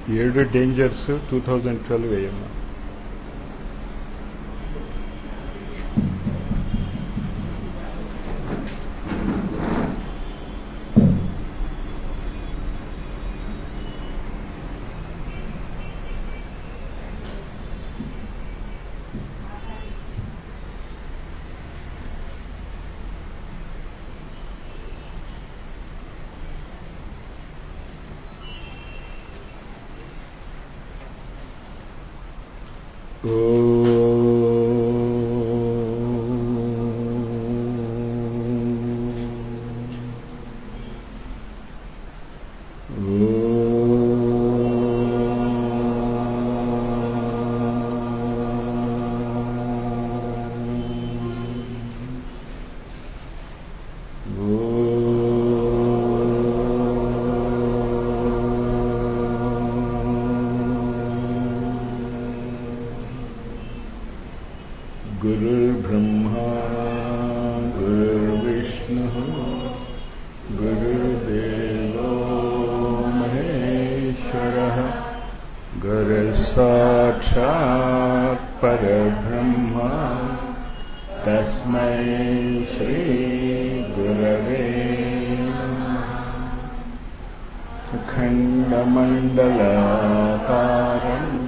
ఏడు dangers two thousand twelve వేయమ్మా गुरुर्ब्रह्मा गुरुर्विष्णुः गुरुर्देवो महेश्वरः गुरुसाक्षात् परब्रह्मा तस्मै श्रीगुरवे खण्डमण्डलाकारम्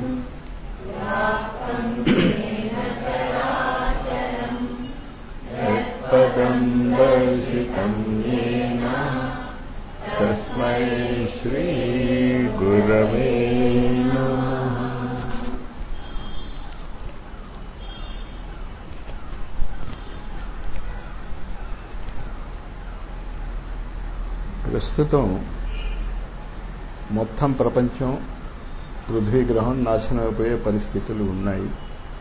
पदं दर्शितं येन तस्मै श्रीगुरवे नमः ప్రస్తుతం మొత్తం ప్రపంచం పృథ్వీ గ్రహం నాశనం అయిపోయే పరిస్థితులు ఉన్నాయి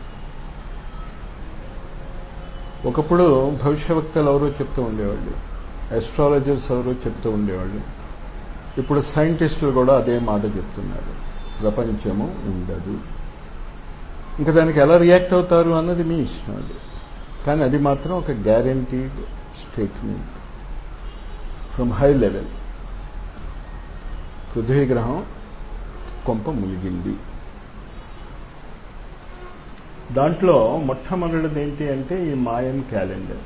ఒకప్పుడు భవిష్యవక్తలు ఎవరో చెప్తూ ఉండేవాళ్ళు ఎస్ట్రాలజర్స్ ఎవరో చెప్తూ ఉండేవాళ్ళు ఇప్పుడు సైంటిస్టులు కూడా అదే మాట చెప్తున్నారు ప్రపంచము ఉండదు ఇంకా దానికి ఎలా రియాక్ట్ అవుతారు అన్నది మీ ఇష్టం అది కానీ అది మాత్రం ఒక guaranteed statement from high level పృథ్వీ గ్రహం కొంప ములిగింది దాంట్లో మొట్టమొదటిది ఏంటి అంటే ఈ మాయన్ క్యాలెండర్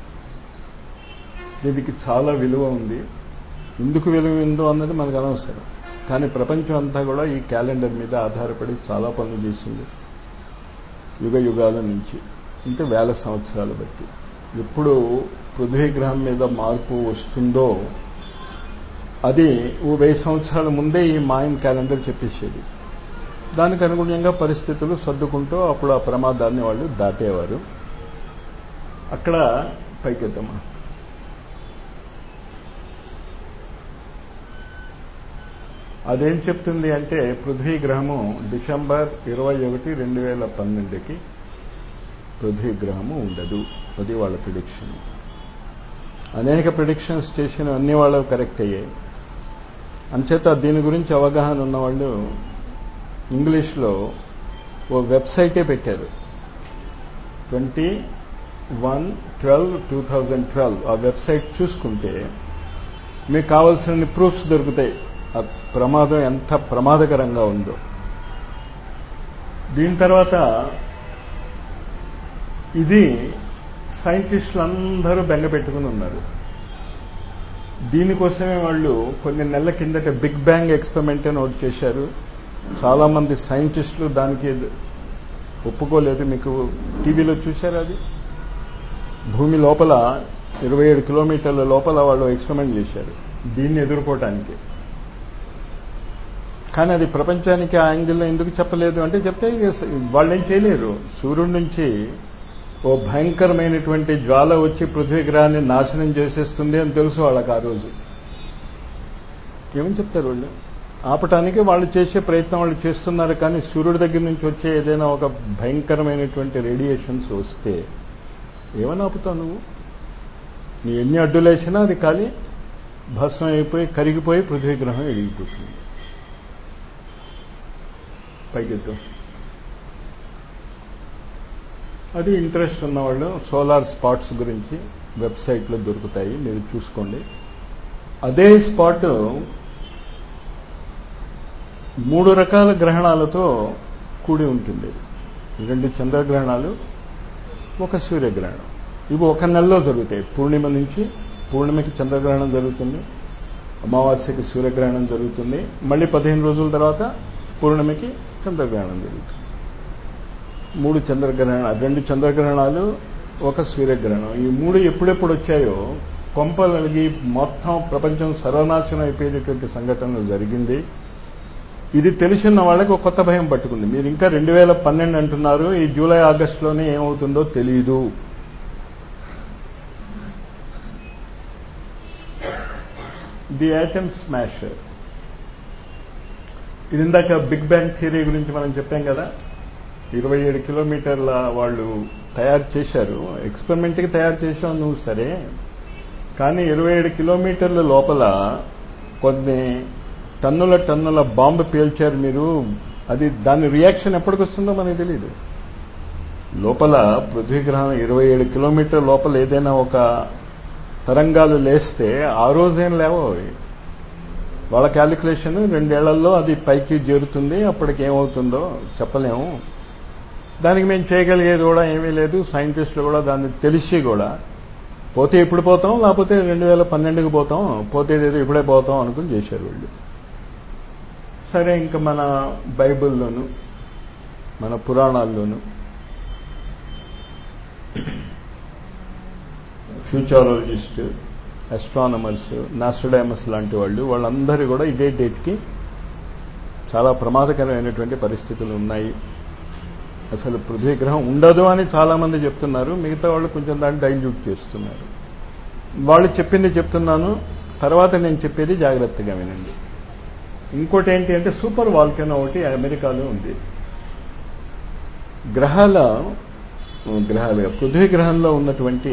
దీనికి చాలా విలువ ఉంది ఎందుకు విలువ ఉందో అన్నది మనకు అనవసరం కానీ ప్రపంచం అంతా కూడా ఈ క్యాలెండర్ మీద ఆధారపడి చాలా పనులు చేసింది యుగ యుగాల నుంచి అంటే వేల సంవత్సరాలు బట్టి ఎప్పుడు పృథ్వీ గ్రహం మీద మార్పు వస్తుందో అది ఓ వెయ్యి సంవత్సరాల ముందే ఈ మాయన్ క్యాలెండర్ చెప్పేసేది దానికి అనుగుణంగా పరిస్థితులు సర్దుకుంటూ అప్పుడు ఆ ప్రమాదాన్ని వాళ్ళు దాటేవారు అక్కడ పైకెత్తమ్మా అదేం చెప్తుంది అంటే పృథ్వీ గ్రహము డిసెంబర్ ఇరవై ఒకటి రెండు వేల పన్నెండుకి పృథ్వీ గ్రహము ఉండదు అది వాళ్ళ ప్రిడిక్షన్ అనేక ప్రిడిక్షన్స్ చేసిన అన్ని వాళ్ళు కరెక్ట్ అయ్యాయి అంచేత దీని గురించి అవగాహన ఉన్నవాళ్ళు ఇంగ్లీష్లో ఓ వెబ్సైటే పెట్టారు twenty one twelve two thousand twelve ఆ వెబ్సైట్ చూసుకుంటే మీకు కావాల్సిన ప్రూఫ్స్ దొరుకుతాయి ఆ ప్రమాదం ఎంత ప్రమాదకరంగా ఉందో దీని తర్వాత ఇది సైంటిస్టులు అందరూ బెంగ పెట్టుకుని ఉన్నారు దీనికోసమే వాళ్ళు కొన్ని నెలల కిందట బిగ్ బ్యాంగ్ ఎక్స్పెరిమెంట్ అని ఒకటి చేశారు చాలా మంది సైంటిస్టులు దానికి ఒప్పుకోలేదు మీకు టీవీలో చూశారు అది భూమి లోపల ఇరవై ఏడు కిలోమీటర్ల లోపల వాళ్ళు ఎక్స్పెరిమెంట్ చేశారు దీన్ని ఎదుర్కోవటానికి కానీ అది ప్రపంచానికి ఆ యాంగిల్లో ఎందుకు చెప్పలేదు అంటే చెప్తే వాళ్ళు ఏం చేయలేరు సూర్యుడి నుంచి ఓ భయంకరమైనటువంటి జ్వాల వచ్చి పృథ్వీ గ్రహాన్ని నాశనం చేసేస్తుంది అని తెలుసు వాళ్ళకి ఆ రోజు ఏమని చెప్తారు వాళ్ళు ఆపటానికి వాళ్ళు చేసే ప్రయత్నం వాళ్ళు చేస్తున్నారు కానీ సూర్యుడి దగ్గర నుంచి వచ్చే ఏదైనా ఒక భయంకరమైనటువంటి రేడియేషన్స్ వస్తే ఏమని ఆపుతావు నువ్వు నీ ఎన్ని అడ్డులేసినా అది ఖాళీ భస్మం అయిపోయి కరిగిపోయి పృథ్వీ గ్రహం ఎగిరిపోతుంది పైకెత్తు అది ఇంట్రెస్ట్ ఉన్నవాళ్ళు సోలార్ స్పాట్స్ గురించి వెబ్సైట్లో దొరుకుతాయి మీరు చూసుకోండి అదే స్పాట్ మూడు రకాల గ్రహణాలతో కూడి ఉంటుంది రెండు చంద్రగ్రహణాలు ఒక సూర్యగ్రహణం ఇవి ఒక నెలలో జరుగుతాయి పూర్ణిమ నుంచి పూర్ణిమకి చంద్రగ్రహణం జరుగుతుంది అమావాస్యకి సూర్యగ్రహణం జరుగుతుంది మళ్ళీ పదిహేను రోజుల తర్వాత పూర్ణిమకి చంద్రగ్రహణం జరుగుతుంది మూడు చంద్రగ్రహణాలు రెండు చంద్రగ్రహణాలు ఒక సూర్యగ్రహణం ఈ మూడు ఎప్పుడెప్పుడు వచ్చాయో కొంపలగి మొత్తం ప్రపంచం సర్వనాశనం అయిపోయేటటువంటి సంఘటనలు జరిగింది ఇది తెలిసిన వాళ్ళకి ఒక కొత్త భయం పట్టుకుంది మీరు ఇంకా రెండు వేల పన్నెండు అంటున్నారు ఈ జూలై ఆగస్టులోనే ఏమవుతుందో తెలియదు ది ఐటమ్ స్మాషర్ ఇది ఇందాక బిగ్ బ్యాంగ్ థియరీ గురించి మనం చెప్పాం కదా ఇరవై ఏడు కిలోమీటర్ల వాళ్ళు తయారు చేశారు ఎక్స్పెరిమెంట్కి తయారు చేసావు నువ్వు సరే కానీ ఇరవై ఏడు కిలోమీటర్ల లోపల కొన్ని టన్నుల టన్నుల బాంబు పేల్చారు మీరు అది దాని రియాక్షన్ ఎప్పటికి వస్తుందో మనకు తెలియదు లోపల పృథ్వీ గ్రహం ఇరవై ఏడు కిలోమీటర్ లోపల ఏదైనా ఒక తరంగాలు లేస్తే ఆ రోజేం లేవో అవి వాళ్ళ క్యాలిక్యులేషన్ రెండేళ్లలో అది పైకి చేరుతుంది అప్పటికి ఏమవుతుందో చెప్పలేము దానికి మేము చేయగలిగేది కూడా ఏమీ లేదు సైంటిస్టులు కూడా దాన్ని తెలిసి కూడా పోతే ఇప్పుడు పోతాం లేకపోతే రెండు వేల పన్నెండుకి పోతాం పోతే ఏదో ఇప్పుడే పోతాం అనుకుని చేశారు వీళ్ళు సరే ఇంకా మన బైబిల్లోను మన పురాణాల్లోను ఫ్యూచారాలజిస్ట్ అస్ట్రానమర్స్ నాస్టడామస్ లాంటి వాళ్ళు వాళ్ళందరూ కూడా ఇదే డేట్కి చాలా ప్రమాదకరమైనటువంటి పరిస్థితులు ఉన్నాయి అసలు పృథ్వీ గ్రహం ఉండదు అని చాలామంది చెప్తున్నారు మిగతా వాళ్ళు కొంచెం దాన్ని డైల్యూట్ చేస్తున్నారు వాళ్ళు చెప్పింది చెప్తున్నాను తర్వాత నేను చెప్పేది జాగ్రత్తగా వినండి ఇంకోటి ఏంటి అంటే సూపర్ వాల్కెనో ఒకటి అమెరికాలో ఉంది గ్రహాల గ్రహాలుగా పృథ్వీ గ్రహంలో ఉన్నటువంటి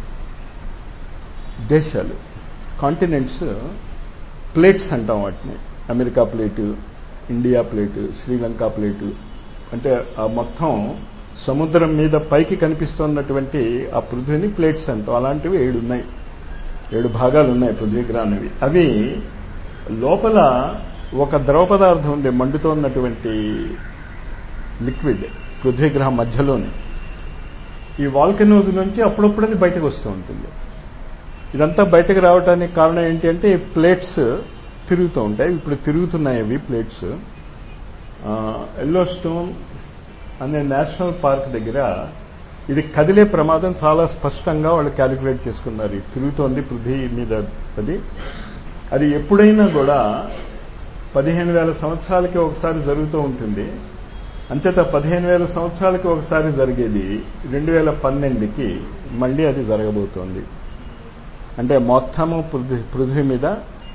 దేశాలు కాంటినెంట్స్ ప్లేట్స్ అంటాం వాటిని America plate India plate Sri Lanka plate అంటే ఆ మొత్తం సముద్రం మీద పైకి కనిపిస్తున్నటువంటి ఆ పృథ్వీని ప్లేట్స్ అంటాం అలాంటివి ఏడు ఉన్నాయి ఏడు భాగాలు ఉన్నాయి పృథ్వీ గ్రహానివి అవి లోపల ఒక ద్రవ పదార్థం ఉంది మండుతున్నటువంటి లిక్విడ్ పృథ్వీ గ్రహం మధ్యలోనే ఈ వాల్కనోజ్ నుంచి అప్పుడప్పుడు అది బయటకు వస్తూ ఉంటుంది ఇదంతా బయటకు రావడానికి కారణం ఏంటి అంటే ఈ ప్లేట్స్ తిరుగుతూ ఉంటాయి ఇప్పుడు తిరుగుతున్నాయి అవి ప్లేట్స్ ఎల్లో స్టోన్ అనే నేషనల్ పార్క్ దగ్గర ఇది కదిలే ప్రమాదం చాలా స్పష్టంగా వాళ్ళు క్యాలిక్యులేట్ చేసుకున్నారు ఇది తిరుగుతోంది పృథ్వీ మీద అది అది ఎప్పుడైనా కూడా పదిహేను వేల సంవత్సరాలకి ఒకసారి జరుగుతూ ఉంటుంది అంచేత పదిహేను వేల సంవత్సరాలకి ఒకసారి జరిగేది రెండు వేల పన్నెండుకి మళ్ళీ అది జరగబోతోంది అంటే మొత్తము పృథ్వీ పృథ్వీ మీద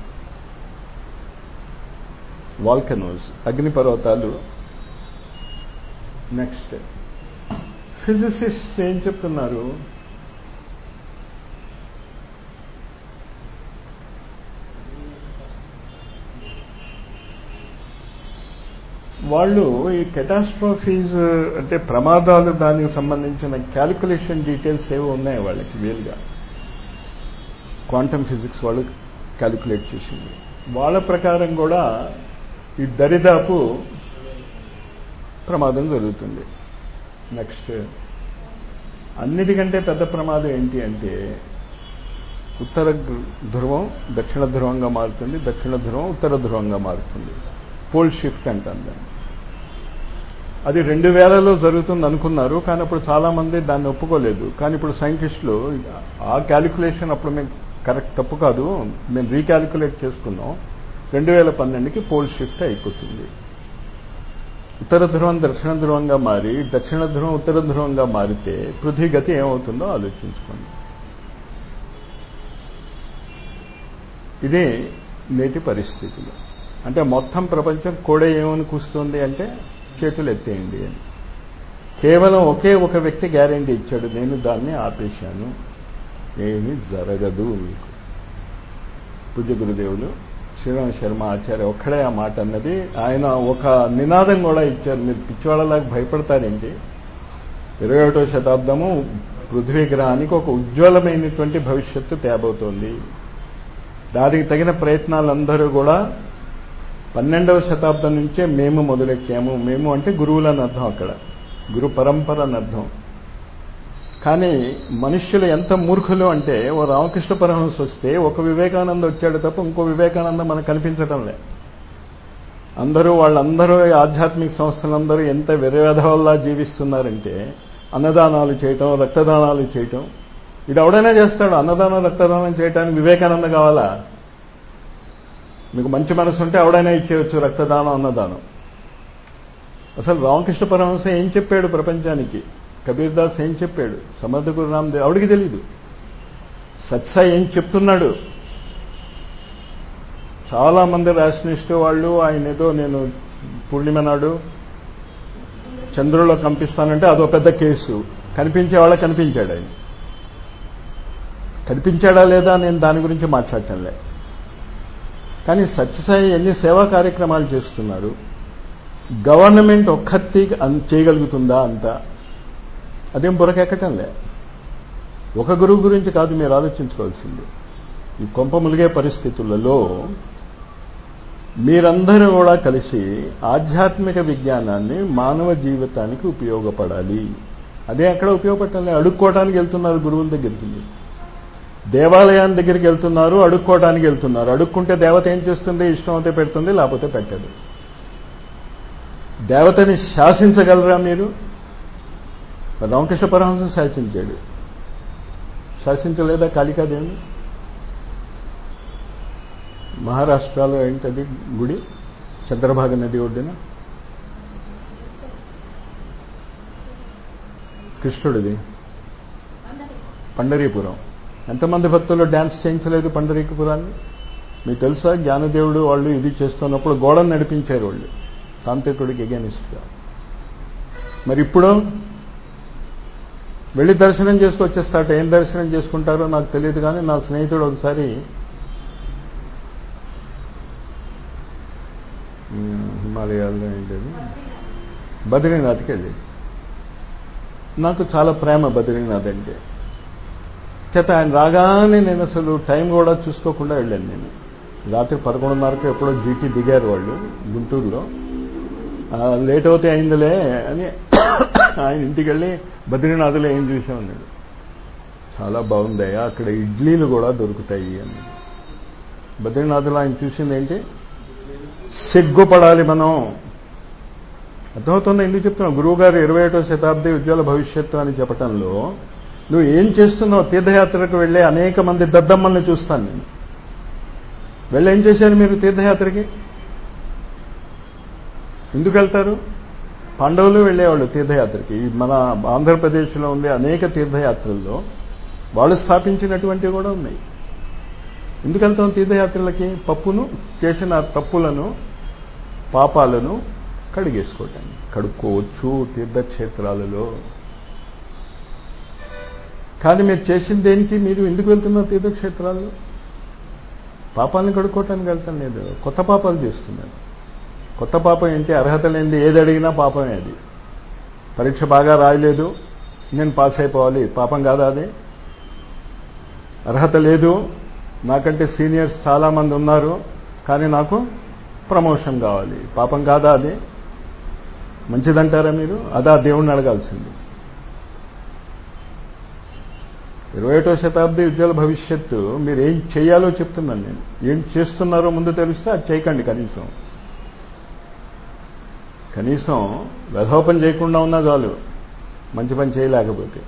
వాల్కనోస్ అగ్నిపర్వతాలు నెక్స్ట్ ఫిజిసిస్ట్స్ ఏం చెప్తున్నారు వాళ్ళు ఈ కెటాస్ట్రోఫీస్ అంటే ప్రమాదాలు దానికి సంబంధించిన క్యాలిక్యులేషన్ డీటెయిల్స్ ఏవో ఉన్నాయి వాళ్ళకి వీలుగా క్వాంటమ్ ఫిజిక్స్ వాళ్ళు క్యాలిక్యులేట్ చేసింది వాళ్ళ ప్రకారం కూడా ఈ దరిదాపు ప్రమాదం జరుగుతుంది నెక్స్ట్ అన్నిటికంటే పెద్ద ప్రమాదం ఏంటి అంటే ఉత్తర ధ్రువం దక్షిణ ధ్రువంగా మారుతుంది దక్షిణ ధ్రువం ఉత్తర ధ్రువంగా మారుతుంది పోల్ షిఫ్ట్ అంటాం దాన్ని అది రెండు వేలలో జరుగుతుంది అనుకున్నారు కానీ అప్పుడు చాలామంది దాన్ని ఒప్పుకోలేదు కానీ ఇప్పుడు సైంటిస్టులు ఆ క్యాలిక్యులేషన్ అప్పుడు మేము కరెక్ట్ తప్పు కాదు మేము రీక్యాలిక్యులేట్ చేసుకున్నాం రెండు వేల పన్నెండుకి పోల్ షిఫ్ట్ అయిపోతుంది ఉత్తర ధ్రువం దక్షిణ ధ్రువంగా మారి దక్షిణ ధ్రువం ఉత్తర ధ్రువంగా మారితే పృథ్వీ గతి ఏమవుతుందో ఆలోచించుకోండి ఇదే నేటి పరిస్థితులు అంటే మొత్తం ప్రపంచం కూడా ఏమని కూస్తుంది అంటే చేతులు ఎత్తేయండి అని కేవలం ఒకే ఒక వ్యక్తి గ్యారంటీ ఇచ్చాడు నేను దాన్ని ఆపేశాను ఏమీ జరగదు మీకు పూజ్య గురుదేవులు శ్రీరామ్ శర్మ ఆచార్య ఒక్కడే ఆ మాట అన్నది ఆయన ఒక నినాదం కూడా ఇచ్చారు మీరు పిచ్చివాళ్ళలాగా భయపడతారేంటి ఇరవై ఒకటో శతాబ్దము పృథ్వీ గ్రహానికి ఒక ఉజ్వలమైనటువంటి భవిష్యత్తు తేబోతోంది దానికి తగిన ప్రయత్నాలందరూ కూడా పన్నెండవ శతాబ్దం నుంచే మేము మొదలెట్టాము మేము అంటే గురువులని అర్థం అక్కడ గురు పరంపర అని అర్థం కానీ మనుష్యులు ఎంత మూర్ఖులు అంటే ఓ రామకృష్ణ పరమహంస వస్తే ఒక వివేకానంద వచ్చాడు తప్ప ఇంకో వివేకానంద మనకు కనిపించడం లే అందరూ వాళ్ళందరూ ఆధ్యాత్మిక సంస్థలందరూ ఎంత విరవేధవల్లా జీవిస్తున్నారంటే అన్నదానాలు చేయటం రక్తదానాలు చేయటం ఇది ఎవడైనా చేస్తాడు అన్నదానం రక్తదానం చేయడానికి వివేకానంద కావాలా మీకు మంచి మనసు ఉంటే ఎవడైనా ఇచ్చేయచ్చు రక్తదానం అన్నదానం అసలు రామకృష్ణ పరమహంస ఏం చెప్పాడు ప్రపంచానికి కబీర్ దాస్ ఏం చెప్పాడు సమర్థ గురు రామదేవ్ ఆవిడికి తెలీదు సత్సాయి ఏం చెప్తున్నాడు చాలా మంది రాషనిస్ట్ వాళ్ళు ఆయన ఏదో నేను పూర్ణిమ నాడు చంద్రుల్లో కనిపిస్తానంటే అదో పెద్ద కేసు కనిపించే వాళ్ళ కనిపించాడు ఆయన కనిపించాడా లేదా నేను దాని గురించి మాట్లాడటంలే కానీ సత్యసాయి ఎన్ని సేవా కార్యక్రమాలు చేస్తున్నారు గవర్నమెంట్ ఒక్కత్తి చేయగలుగుతుందా అంతా అదేం బురకెక్కటంలే ఒక గురువు గురించి కాదు మీరు ఆలోచించుకోవాల్సింది ఈ కొంప ములిగే పరిస్థితులలో మీరందరూ కూడా కలిసి ఆధ్యాత్మిక విజ్ఞానాన్ని మానవ జీవితానికి ఉపయోగపడాలి అదే అక్కడ ఉపయోగపడాలి అడుక్కోవడానికి వెళ్తున్నారు గురువుల దగ్గరికి దేవాలయాన్ని దగ్గరికి వెళ్తున్నారు అడుక్కోవడానికి వెళ్తున్నారు అడుక్కుంటే దేవత ఏం చేస్తుంది ఇష్టం అయితే పెడుతుంది లేకపోతే పెట్టదు దేవతని శాసించగలరా మీరు రామకృష్ణ పరమహంస శాసించాడు శాసించలేదా కాళికాదేవిని మహారాష్ట్రలో ఏంటది గుడి చంద్రభాగ నది ఒడ్డున కృష్ణుడిది పండరీపురం ఎంతమంది భక్తులు డ్యాన్స్ చేయించలేదు పండరీపురాన్ని మీకు తెలుసా జ్ఞానదేవుడు వాళ్ళు ఇది చేస్తున్నప్పుడు గోడను నడిపించారు వాళ్ళు తాంత్రికుడికి ఎగెనిస్ట్గా మరి ఇప్పుడు వెళ్ళి దర్శనం చేసుకొచ్చేస్తాట ఏం దర్శనం చేసుకుంటారో నాకు తెలియదు కానీ నా స్నేహితుడు ఒకసారి హిమాలయాల్లో ఏంటది బద్రీనాథ్కి వెళ్ళి నాకు చాలా ప్రేమ బద్రీనాథ్ అంటే చేత ఆయన రాగానే నేను అసలు టైం కూడా చూసుకోకుండా వెళ్ళాను నేను రాత్రి పదకొండున్నరకు ఎప్పుడో జీటీ దిగారు వాళ్ళు గుంటూరులో లేట్ అవుతే అయిందిలే అని ఆయన ఇంటికి వెళ్ళి బద్రీనాథ్లో ఏం చూసా ఉన్నాడు చాలా బాగుందయ్యా అక్కడ ఇడ్లీలు కూడా దొరుకుతాయి అని బద్రీనాథ్లో ఆయన చూసింది ఏంటి సిగ్గుపడాలి మనం అర్థమవుతుంది ఎందుకు చెప్తున్నావు గురువుగారు ఇరవై ఒకటో శతాబ్ది ఉజ్వల భవిష్యత్తు అని చెప్పటంలో నువ్వు ఏం చేస్తున్నావు తీర్థయాత్రకు వెళ్ళే అనేక మంది దద్దమ్మల్ని చూస్తాను నేను వెళ్ళి ఏం చేశారు మీరు తీర్థయాత్రకి ఎందుకు వెళ్తారు పాండవులు వెళ్ళేవాళ్ళు తీర్థయాత్రకి మన ఆంధ్రప్రదేశ్లో ఉండే అనేక తీర్థయాత్రల్లో వాళ్ళు స్థాపించినటువంటివి కూడా ఉన్నాయి ఎందుకు వెళ్తాం తీర్థయాత్రలకి పప్పును చేసిన తప్పులను పాపాలను కడిగేసుకోవటానికి కడుక్కోవచ్చు తీర్థక్షేత్రాలలో కానీ మీరు చేసిన దేనికి మీరు ఎందుకు వెళ్తున్నారు తీర్థక్షేత్రాల్లో పాపాలను కడుక్కోవటానికి వెళ్తాం లేదు కొత్త పాపాలు చేస్తున్నారు కొత్త పాపం ఏంటి అర్హత లేనిది ఏది అడిగినా పాపమే అది పరీక్ష బాగా రాయలేదు నేను పాస్ అయిపోవాలి పాపం కాదా అది అర్హత లేదు నాకంటే సీనియర్స్ చాలామంది ఉన్నారు కానీ నాకు ప్రమోషన్ కావాలి పాపం కాదా అది మంచిదంటారా మీరు అదా దేవుణ్ణి అడగాల్సింది ఇరవై ఒకటో శతాబ్ది ఉజ్వల భవిష్యత్తు మీరు ఏం చేయాలో చెప్తున్నాను నేను ఏం చేస్తున్నారో ముందు తెలిస్తే అది చేయకండి కనీసం కనీసం రథోపం చేయకుండా ఉన్నా చాలు మంచి పని చేయలేకపోతే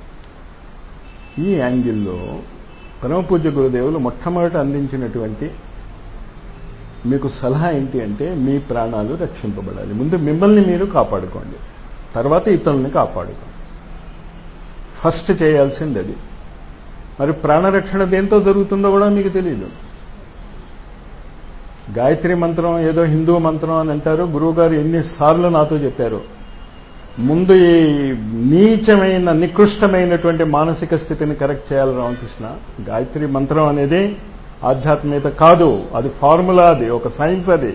ఈ యాంగిల్లో పరమపూజ్య గురుదేవులు మొట్టమొదట అందించినటువంటి మీకు సలహా ఏంటి అంటే మీ ప్రాణాలు రక్షింపబడాలి ముందు మిమ్మల్ని మీరు కాపాడుకోండి తర్వాత ఇతరుల్ని కాపాడుకోండి ఫస్ట్ చేయాల్సింది అది మరి ప్రాణరక్షణ దేంతో జరుగుతుందో కూడా మీకు తెలియదు గాయత్రి మంత్రం ఏదో హిందూ మంత్రం అని అంటారు గురువుగారు ఎన్నిసార్లు నాతో చెప్పారు ముందు ఈ నీచమైన నికృష్టమైనటువంటి మానసిక స్థితిని కరెక్ట్ చేయాలి రామకృష్ణ గాయత్రి మంత్రం అనేది ఆధ్యాత్మికత కాదు అది ఫార్ములా అది ఒక సైన్స్ అది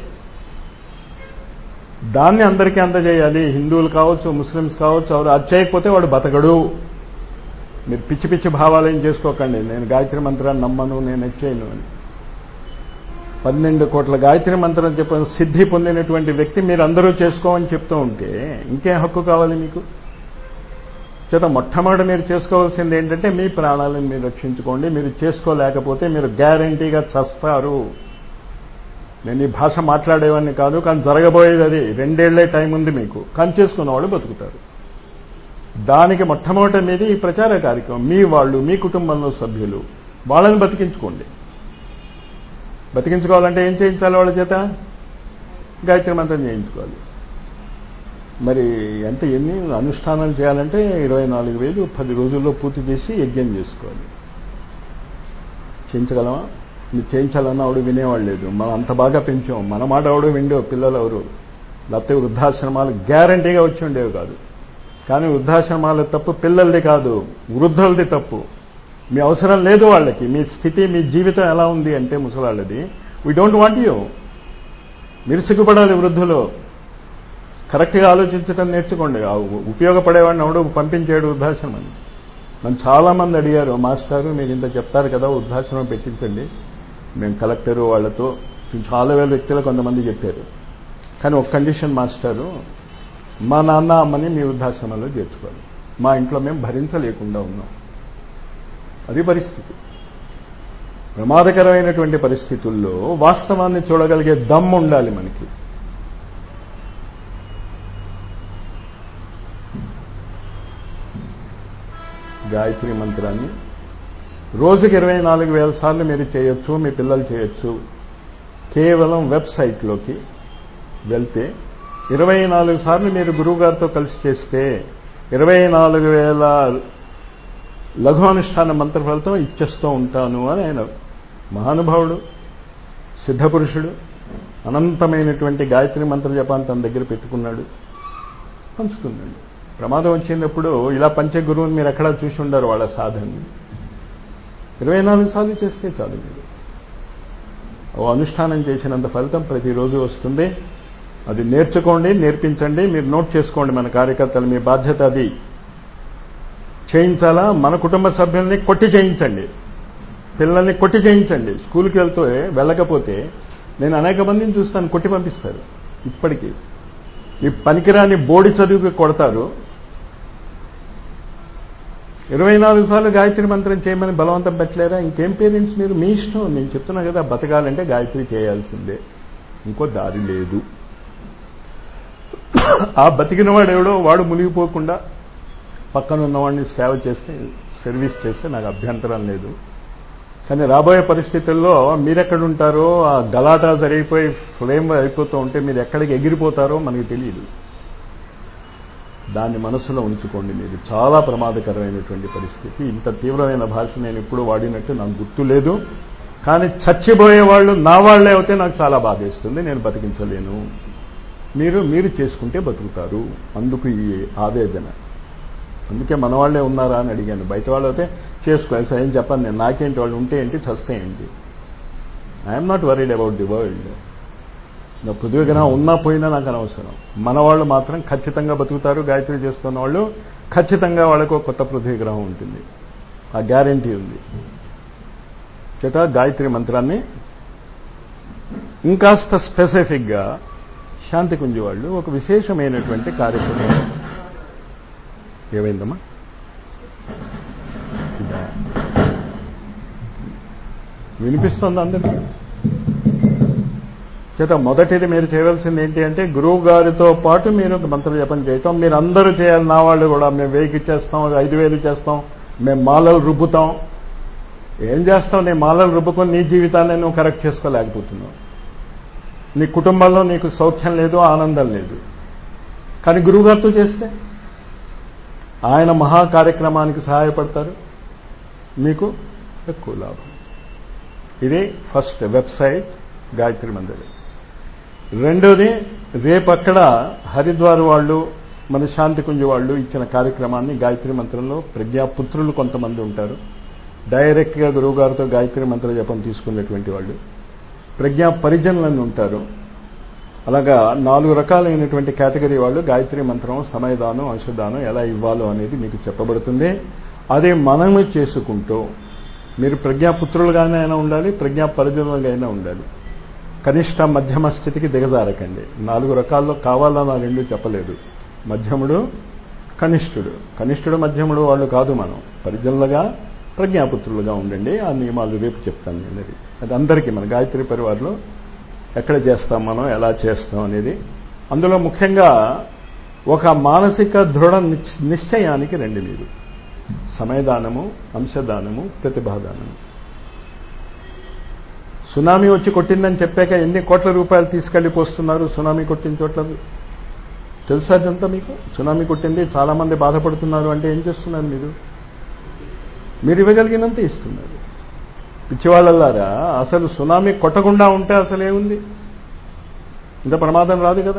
దాన్ని అందరికీ అందజేయాలి హిందువులు కావచ్చు ముస్లిమ్స్ కావచ్చు ఎవరు అది చేయకపోతే వాడు బతకడు మీరు పిచ్చి పిచ్చి భావాలు ఏం చేసుకోకండి నేను గాయత్రి మంత్రాన్ని నమ్మను నేను చేయను అని పన్నెండు కోట్ల గాయత్రి మంత్రం చెప్పిన సిద్ధి పొందినటువంటి వ్యక్తి మీరు అందరూ చేసుకోమని చెప్తూ ఉంటే ఇంకేం హక్కు కావాలి మీకు చేత మొట్టమొదటి మీరు చేసుకోవాల్సింది ఏంటంటే మీ ప్రాణాలను మీరు రక్షించుకోండి మీరు చేసుకోలేకపోతే మీరు గ్యారంటీగా చస్తారు నేను ఈ భాష మాట్లాడేవాడిని కాదు కానీ జరగబోయేది అది రెండేళ్లే టైం ఉంది మీకు కానీ చేసుకున్న వాళ్ళు బతుకుతారు దానికి మొట్టమొదటి మీది ఈ ప్రచార కార్యక్రమం మీ వాళ్ళు మీ కుటుంబంలో సభ్యులు వాళ్ళని బతికించుకోండి బతికించుకోవాలంటే ఏం చేయించాలి వాళ్ళ చేత గాయత్రి మంత్రం చేయించుకోవాలి మరి ఎంత ఎన్ని అనుష్ఠానాలు చేయాలంటే ఇరవై నాలుగు వేలు పది రోజుల్లో పూర్తి చేసి యజ్ఞం చేసుకోవాలి చేయించగలమా మీరు చేయించాలన్నా ఆవిడ వినేవాళ్ళు లేదు మనం అంత బాగా పెంచాం మన మాట ఆవిడ విండో పిల్లలు ఎవరు లేకపోతే వృద్ధాశ్రమాలు గ్యారంటీగా వచ్చి ఉండేవి కాదు కానీ వృద్ధాశ్రమాల తప్పు పిల్లలది కాదు వృద్ధులది తప్పు మీ అవసరం లేదు వాళ్ళకి మీ స్థితి మీ జీవితం ఎలా ఉంది అంటే ముసలాళ్ళది వీ డోంట్ వాంట్ యూ మీరు సిగ్గుపడాలి వృద్ధులు కరెక్ట్గా ఆలోచించడం నేర్చుకోండి ఉపయోగపడేవాడిని ఎవడు పంపించాడు వృద్ధాశ్రమం నన్ను చాలామంది అడిగారు మాస్టారు మీరు ఇంత చెప్తారు కదా వృద్ధాశ్రమం పెట్టించండి మేము కలెక్టరు వాళ్ళతో చాలా వేల వ్యక్తులు కొంతమంది చెప్పారు కానీ ఒక కండిషన్ మాస్టారు మా నాన్న అమ్మని మీ వృద్ధాశ్రమంలో చేర్చుకోవాలి మా ఇంట్లో మేము భరించలేకుండా ఉన్నాం అది పరిస్థితి ప్రమాదకరమైనటువంటి పరిస్థితుల్లో వాస్తవాన్ని చూడగలిగే దమ్ము ఉండాలి మనకి గాయత్రి మంత్రాన్ని రోజుకి ఇరవై నాలుగు వేల సార్లు మీరు చేయొచ్చు మీ పిల్లలు చేయొచ్చు కేవలం వెబ్సైట్లోకి వెళ్తే ఇరవై నాలుగు సార్లు మీరు గురువుగారితో కలిసి చేస్తే ఇరవై నాలుగు వేల లఘు అనుష్ఠాన మంత్ర ఫలితం ఇచ్చేస్తూ ఉంటాను అని ఆయన మహానుభావుడు సిద్ధపురుషుడు అనంతమైనటువంటి గాయత్రి మంత్ర జపాన్ని తన దగ్గర పెట్టుకున్నాడు పంచుతున్నాడు ప్రమాదం వచ్చినప్పుడు ఇలా పంచే గురువుని మీరు ఎక్కడా చూసి ఉండరు వాళ్ళ సాధనని ఇరవై నాలుగు సార్లు చేస్తే చాలు మీరు ఓ అనుష్ఠానం చేసినంత ఫలితం ప్రతిరోజు వస్తుంది అది నేర్చుకోండి నేర్పించండి మీరు నోట్ చేసుకోండి మన కార్యకర్తలు మీ బాధ్యత అది చేయించాలా మన కుటుంబ సభ్యుల్ని కొట్టి చేయించండి పిల్లల్ని కొట్టి చేయించండి స్కూల్కి వెళ్తూ వెళ్ళకపోతే నేను అనేక మందిని చూస్తాను కొట్టి పంపిస్తారు ఇప్పటికీ ఈ పనికిరాని బోడి చదువుకి కొడతారు ఇరవై నాలుగు సార్లు గాయత్రి మంత్రం చేయమని బలవంతం పెట్టలేరా ఇంకేం పేరెంట్స్ మీరు మీ ఇష్టం నేను చెప్తున్నా కదా బతకాలంటే గాయత్రి చేయాల్సిందే ఇంకో దారి లేదు ఆ బతికిన వాడు ఎవడో వాడు మునిగిపోకుండా పక్కన ఉన్నవాడిని సేవ చేస్తే సర్వీస్ చేస్తే నాకు అభ్యంతరం లేదు కానీ రాబోయే పరిస్థితుల్లో మీరెక్కడుంటారో ఆ గలాటా జరిగిపోయి ఫ్లేమ్ అయిపోతూ ఉంటే మీరు ఎక్కడికి ఎగిరిపోతారో మనకి తెలియదు దాన్ని మనసులో ఉంచుకోండి మీరు చాలా ప్రమాదకరమైనటువంటి పరిస్థితి ఇంత తీవ్రమైన భాష నేను ఎప్పుడు వాడినట్టు నాకు గుర్తు లేదు కానీ చచ్చిపోయే వాళ్ళు నా వాళ్లే అయితే నాకు చాలా బాధేస్తుంది నేను బతికించలేను మీరు మీరు చేసుకుంటే బతుకుతారు అందుకు ఈ ఆవేదన అందుకే మన వాళ్ళే ఉన్నారా అని అడిగాను బయట వాళ్ళు అయితే చేసుకోవాలి సార్ ఏం చెప్పాను నేను నాకేంటి వాళ్ళు ఉంటే ఏంటి చస్తే ఏంటి I'm not worried about the world నా పృథ్వీ గ్రహం ఉన్నా పోయినా నాకు అనవసరం మన వాళ్ళు మాత్రం ఖచ్చితంగా బతుకుతారు గాయత్రి చేస్తున్న వాళ్ళు ఖచ్చితంగా వాళ్ళకు కొత్త పృథ్వీ గ్రహం ఉంటుంది ఆ గ్యారంటీ ఉంది చేత గాయత్రి మంత్రాన్ని ఇంకాస్త స్పెసిఫిక్గా శాంతి కుంజి వాళ్ళు ఒక విశేషమైనటువంటి కార్యక్రమం ఏమైందమ్మా వినిపిస్తుంది అందరికీ చేత మొదటిది మీరు చేయవలసింది ఏంటి అంటే గురువు గారితో పాటు మీరు మంత్ర జపం చేయటం మీరు అందరూ చేయాలి నా వాళ్ళు కూడా మేము వెయ్యికి ఇచ్చేస్తాం ఐదు వేలు చేస్తాం మేము మాలలు రుబ్బుతాం ఏం చేస్తావు నీ మాలలు రుబ్బుకొని నీ జీవితాన్ని నువ్వు కరెక్ట్ చేసుకోలేకపోతున్నావు నీ కుటుంబంలో నీకు సౌఖ్యం లేదు ఆనందం లేదు కానీ గురువుగారితో చేస్తే ఆయన మహా కార్యక్రమానికి సహాయపడతారు మీకు ఎక్కువ లాభం ఇది ఫస్ట్ వెబ్సైట్ గాయత్రి మందిర్ రెండోది రేపక్కడ హరిద్వార్ వాళ్ళు మన శాంతికుంజ వాళ్ళు ఇచ్చిన కార్యక్రమాన్ని గాయత్రి మంత్రంలో ప్రజ్ఞాపుత్రులు కొంతమంది ఉంటారు డైరెక్ట్గా గురువుగారితో గాయత్రి మంత్ర జపం తీసుకున్నటువంటి వాళ్ళు ప్రజ్ఞా పరిజనులను ఉంటారు అలాగా నాలుగు రకాలైనటువంటి కేటగిరీ వాళ్ళు గాయత్రి మంత్రం సమయదానం అంశదానం ఎలా ఇవ్వాలో అనేది మీకు చెప్పబడుతుంది అదే మనము చేసుకుంటూ మీరు ప్రజ్ఞాపుత్రులుగానే అయినా ఉండాలి ప్రజ్ఞా పరిజనులుగా అయినా ఉండాలి కనిష్ట మధ్యమ స్థితికి దిగజారకండి నాలుగు రకాల్లో కావాలని ఆ రెండు చెప్పలేదు మధ్యముడు కనిష్ఠుడు కనిష్ఠుడు మధ్యముడు వాళ్ళు కాదు మనం పరిజనులుగా ప్రజ్ఞాపుత్రులుగా ఉండండి ఆ నియమాలు రేపు చెప్తాను నేను అది అది అందరికీ మన గాయత్రి పరివారంలో ఎక్కడ చేస్తాం మనం ఎలా చేస్తాం అనేది అందులో ముఖ్యంగా ఒక మానసిక దృఢ నిశ్చయానికి రండి మీరు సమయదానము అంశదానము ప్రతిభాదానము సునామీ వచ్చి కొట్టిందని చెప్పాక ఎన్ని కోట్ల రూపాయలు తీసుకెళ్లి పోస్తున్నారు సునామీ కొట్టిన చోట్ల తెలుసా అదంతా మీకు సునామీ కొట్టింది చాలా మంది బాధపడుతున్నారు అంటే ఏం చేస్తున్నారు మీరు మీరు ఇవ్వగలిగినంత ఇస్తున్నారు పిచ్చివాళ్ళలారా అసలు సునామీ కొట్టకుండా ఉంటే అసలు ఏముంది ఇంత ప్రమాదం రాదు కదా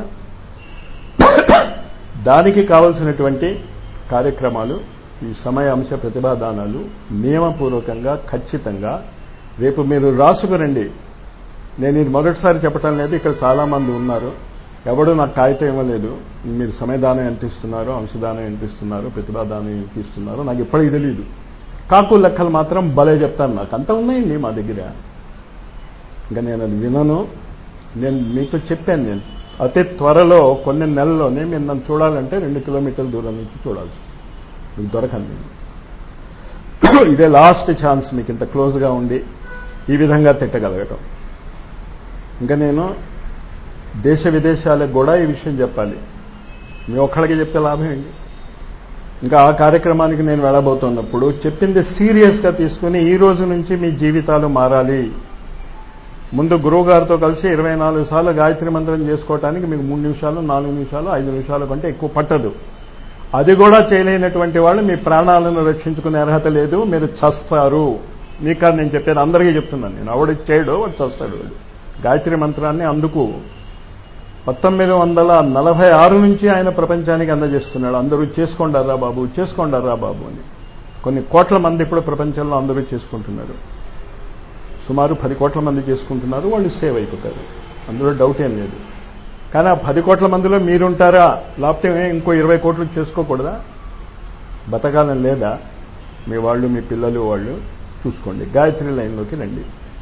దానికి కావలసినటువంటి కార్యక్రమాలు ఈ సమయ అంశ ప్రతిభాదానాలు నియమపూర్వకంగా ఖచ్చితంగా రేపు మీరు రాసుకురండి నేను ఇది మొదటిసారి చెప్పటం లేదు ఇక్కడ చాలామంది ఉన్నారు ఎవడు నాకు కాగితం ఇవ్వలేదు మీరు సమయదానం ఎంత ఇస్తున్నారో అంశదానం ఎంత ఇస్తున్నారో ప్రతిభాదానం ఎంత ఇస్తున్నారో నాకు ఇప్పటికి తెలియదు కాకు లెక్కలు మాత్రం భలే చెప్తాను నాకు అంత ఉన్నాయండి మా దగ్గర ఇంకా నేను అది వినను నేను మీతో చెప్పాను నేను అతి త్వరలో కొన్ని నెలల్లోనే మీరు నన్ను చూడాలంటే రెండు కిలోమీటర్ల దూరం నుంచి చూడాల్సి మీకు దొరకండి నేను ఇదే లాస్ట్ ఛాన్స్ మీకు ఇంత క్లోజ్గా ఉండి ఈ విధంగా తిట్టగలగటం ఇంకా నేను దేశ విదేశాలకు కూడా ఈ విషయం చెప్పాలి మీ ఒక్కడికి చెప్తే లాభం ఏంటి ఇంకా ఆ కార్యక్రమానికి నేను వెళ్ళబోతున్నప్పుడు చెప్పింది సీరియస్గా తీసుకుని ఈ రోజు నుంచి మీ జీవితాలు మారాలి ముందు గురువు గారితో కలిసి ఇరవై నాలుగు సార్లు గాయత్రి మంత్రం చేసుకోవటానికి మీకు మూడు నిమిషాలు నాలుగు నిమిషాలు ఐదు నిమిషాల కంటే ఎక్కువ పట్టదు అది కూడా చేయలేనటువంటి వాళ్ళు మీ ప్రాణాలను రక్షించుకునే అర్హత లేదు మీరు చస్తారు నీకు కాదు నేను చెప్పేది అందరికీ చెప్తున్నాను నేను ఆవిడ చేయడు వాడు చస్తాడు వాడు గాయత్రి మంత్రాన్ని అందుకు పంతొమ్మిది వందల నలభై ఆరు నుంచి ఆయన ప్రపంచానికి అందజేస్తున్నాడు అందరూ చేసుకోండారా బాబు చేసుకోండారా బాబు అని కొన్ని కోట్ల మంది ఇప్పుడు ప్రపంచంలో అందరూ చేసుకుంటున్నారు సుమారు పది కోట్ల మంది చేసుకుంటున్నారు వాళ్ళు సేవ్ అయిపోతారు అందులో డౌట్ ఏం లేదు కానీ ఆ పది కోట్ల మందిలో మీరుంటారా లేకపోతే ఇంకో ఇరవై కోట్లు చేసుకోకూడదా బతకాలని లేదా మీ వాళ్ళు మీ పిల్లలు వాళ్ళు చూసుకోండి గాయత్రి లైన్లోకి రండి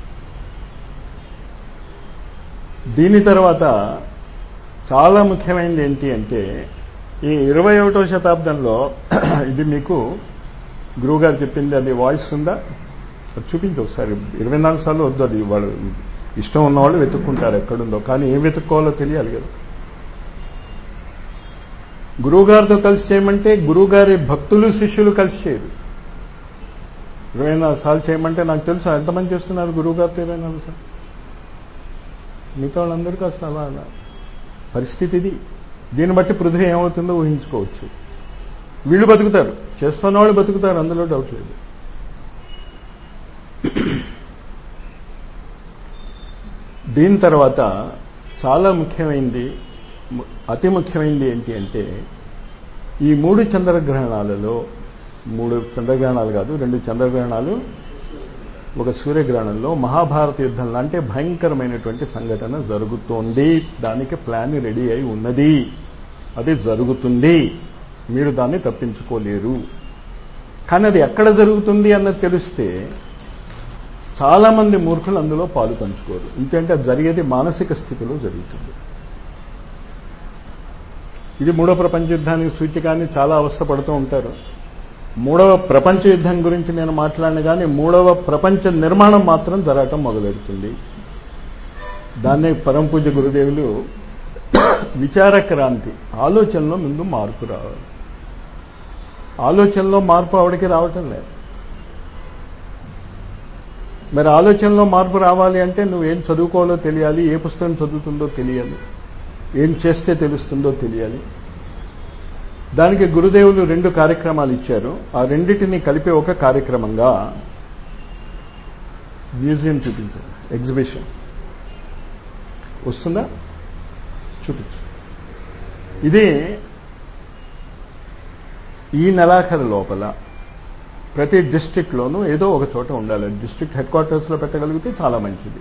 దీని తర్వాత చాలా ముఖ్యమైనది ఏంటి అంటే ఈ ఇరవై ఒకటో శతాబ్దంలో ఇది మీకు గురువుగారు చెప్పింది అది వాయిస్ ఉందా అది చూపించు ఒకసారి ఇరవై నాలుగు సార్లు వద్దు అది వాళ్ళు ఇష్టం ఉన్నవాళ్ళు వెతుక్కుంటారు ఎక్కడుందో కానీ ఏం వెతుక్కోవాలో తెలియాలి కదా గురువుగారితో కలిసి చేయమంటే గురువుగారి భక్తులు శిష్యులు కలిసి చేయరు ఇరవై నాలుగు సార్లు చేయమంటే నాకు తెలుసు ఎంతమంది చేస్తున్నారు గురువుగారితో ఇరవై నాలుగు సార్లు మిగతా వాళ్ళందరికీ అసలు అలా అలా పరిస్థితి ఇది దీన్ని బట్టి పృథ్వీ ఏమవుతుందో ఊహించుకోవచ్చు వీళ్ళు బతుకుతారు చేస్తున్న వాళ్ళు బతుకుతారు అందులో డౌట్ లేదు దీని తర్వాత చాలా ముఖ్యమైనది అతి ముఖ్యమైనది ఏంటి అంటే ఈ మూడు చంద్రగ్రహణాలలో మూడు చంద్రగ్రహణాలు కాదు రెండు చంద్రగ్రహణాలు ఒక సూర్యగ్రహణంలో మహాభారత యుద్ధంలో అంటే భయంకరమైనటువంటి సంఘటన జరుగుతోంది దానికి ప్లాన్ రెడీ అయి ఉన్నది అది జరుగుతుంది మీరు దాన్ని తప్పించుకోలేరు కానీ అది ఎక్కడ జరుగుతుంది అన్నది తెలిస్తే చాలామంది మూర్ఖులు అందులో పాలు పంచుకోరు ఎందుకంటే అది జరిగేది మానసిక స్థితిలో జరుగుతుంది ఇది మూడో ప్రపంచ యుద్ధానికి సూచికాన్ని చాలా అవస్థపడుతూ ఉంటారు మూడవ ప్రపంచ యుద్ధం గురించి నేను మాట్లాడిన కానీ మూడవ ప్రపంచ నిర్మాణం మాత్రం జరగటం మొదలెడుతుంది దాన్నే పరంపూజ గురుదేవులు విచార క్రాంతి ఆలోచనలో ముందు మార్పు రావాలి ఆలోచనలో మార్పు ఆవిడకి రావటం లేదు మరి ఆలోచనలో మార్పు రావాలి అంటే నువ్వేం చదువుకోవాలో తెలియాలి ఏ పుస్తకం చదువుతుందో తెలియాలి ఏం చేస్తే తెలుస్తుందో తెలియాలి దానికి గురుదేవులు రెండు కార్యక్రమాలు ఇచ్చారు ఆ రెండింటిని కలిపి ఒక కార్యక్రమంగా మ్యూజియం చూపించారు ఎగ్జిబిషన్ వస్తుందా చూపించు ఇది ఈ నెలాఖరు లోపల ప్రతి డిస్టిక్లోనూ ఏదో ఒక చోట ఉండాలి డిస్టిక్ట్ హెడ్ క్వార్టర్స్లో పెట్టగలిగితే చాలా మంచిది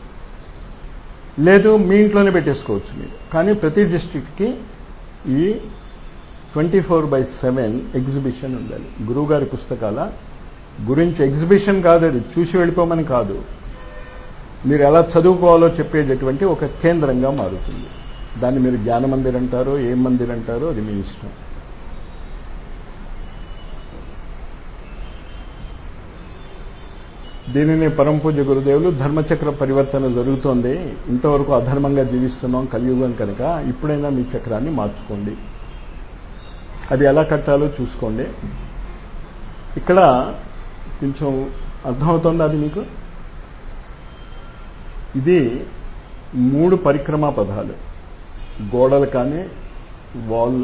లేదు మీ ఇంట్లోనే పెట్టేసుకోవచ్చు మీరు కానీ ప్రతి డిస్టిక్కి ఈ twenty four by seven exhibition ఉండాలి గురువుగారి పుస్తకాల గురించి ఎగ్జిబిషన్ కాదు అది చూసి వెళ్ళిపోమని కాదు మీరు ఎలా చదువుకోవాలో చెప్పేటటువంటి ఒక కేంద్రంగా మారుతుంది దాన్ని మీరు జ్ఞాన మందిర్ అంటారో ఏం మందిర్ అంటారో అది మీ ఇష్టం దీనిని పరమ పూజ్య గురుదేవులు ధర్మచక్ర పరివర్తన జరుగుతోంది ఇంతవరకు అధర్మంగా జీవిస్తున్నాం కలియుగం కనుక ఇప్పుడైనా మీ చక్రాన్ని మార్చుకోండి అది ఎలా కట్టాలో చూసుకోండి ఇక్కడ కొంచెం అర్థమవుతోంది అది మీకు ఇది మూడు పరిక్రమా పదాలు గోడలు కానీ వాల్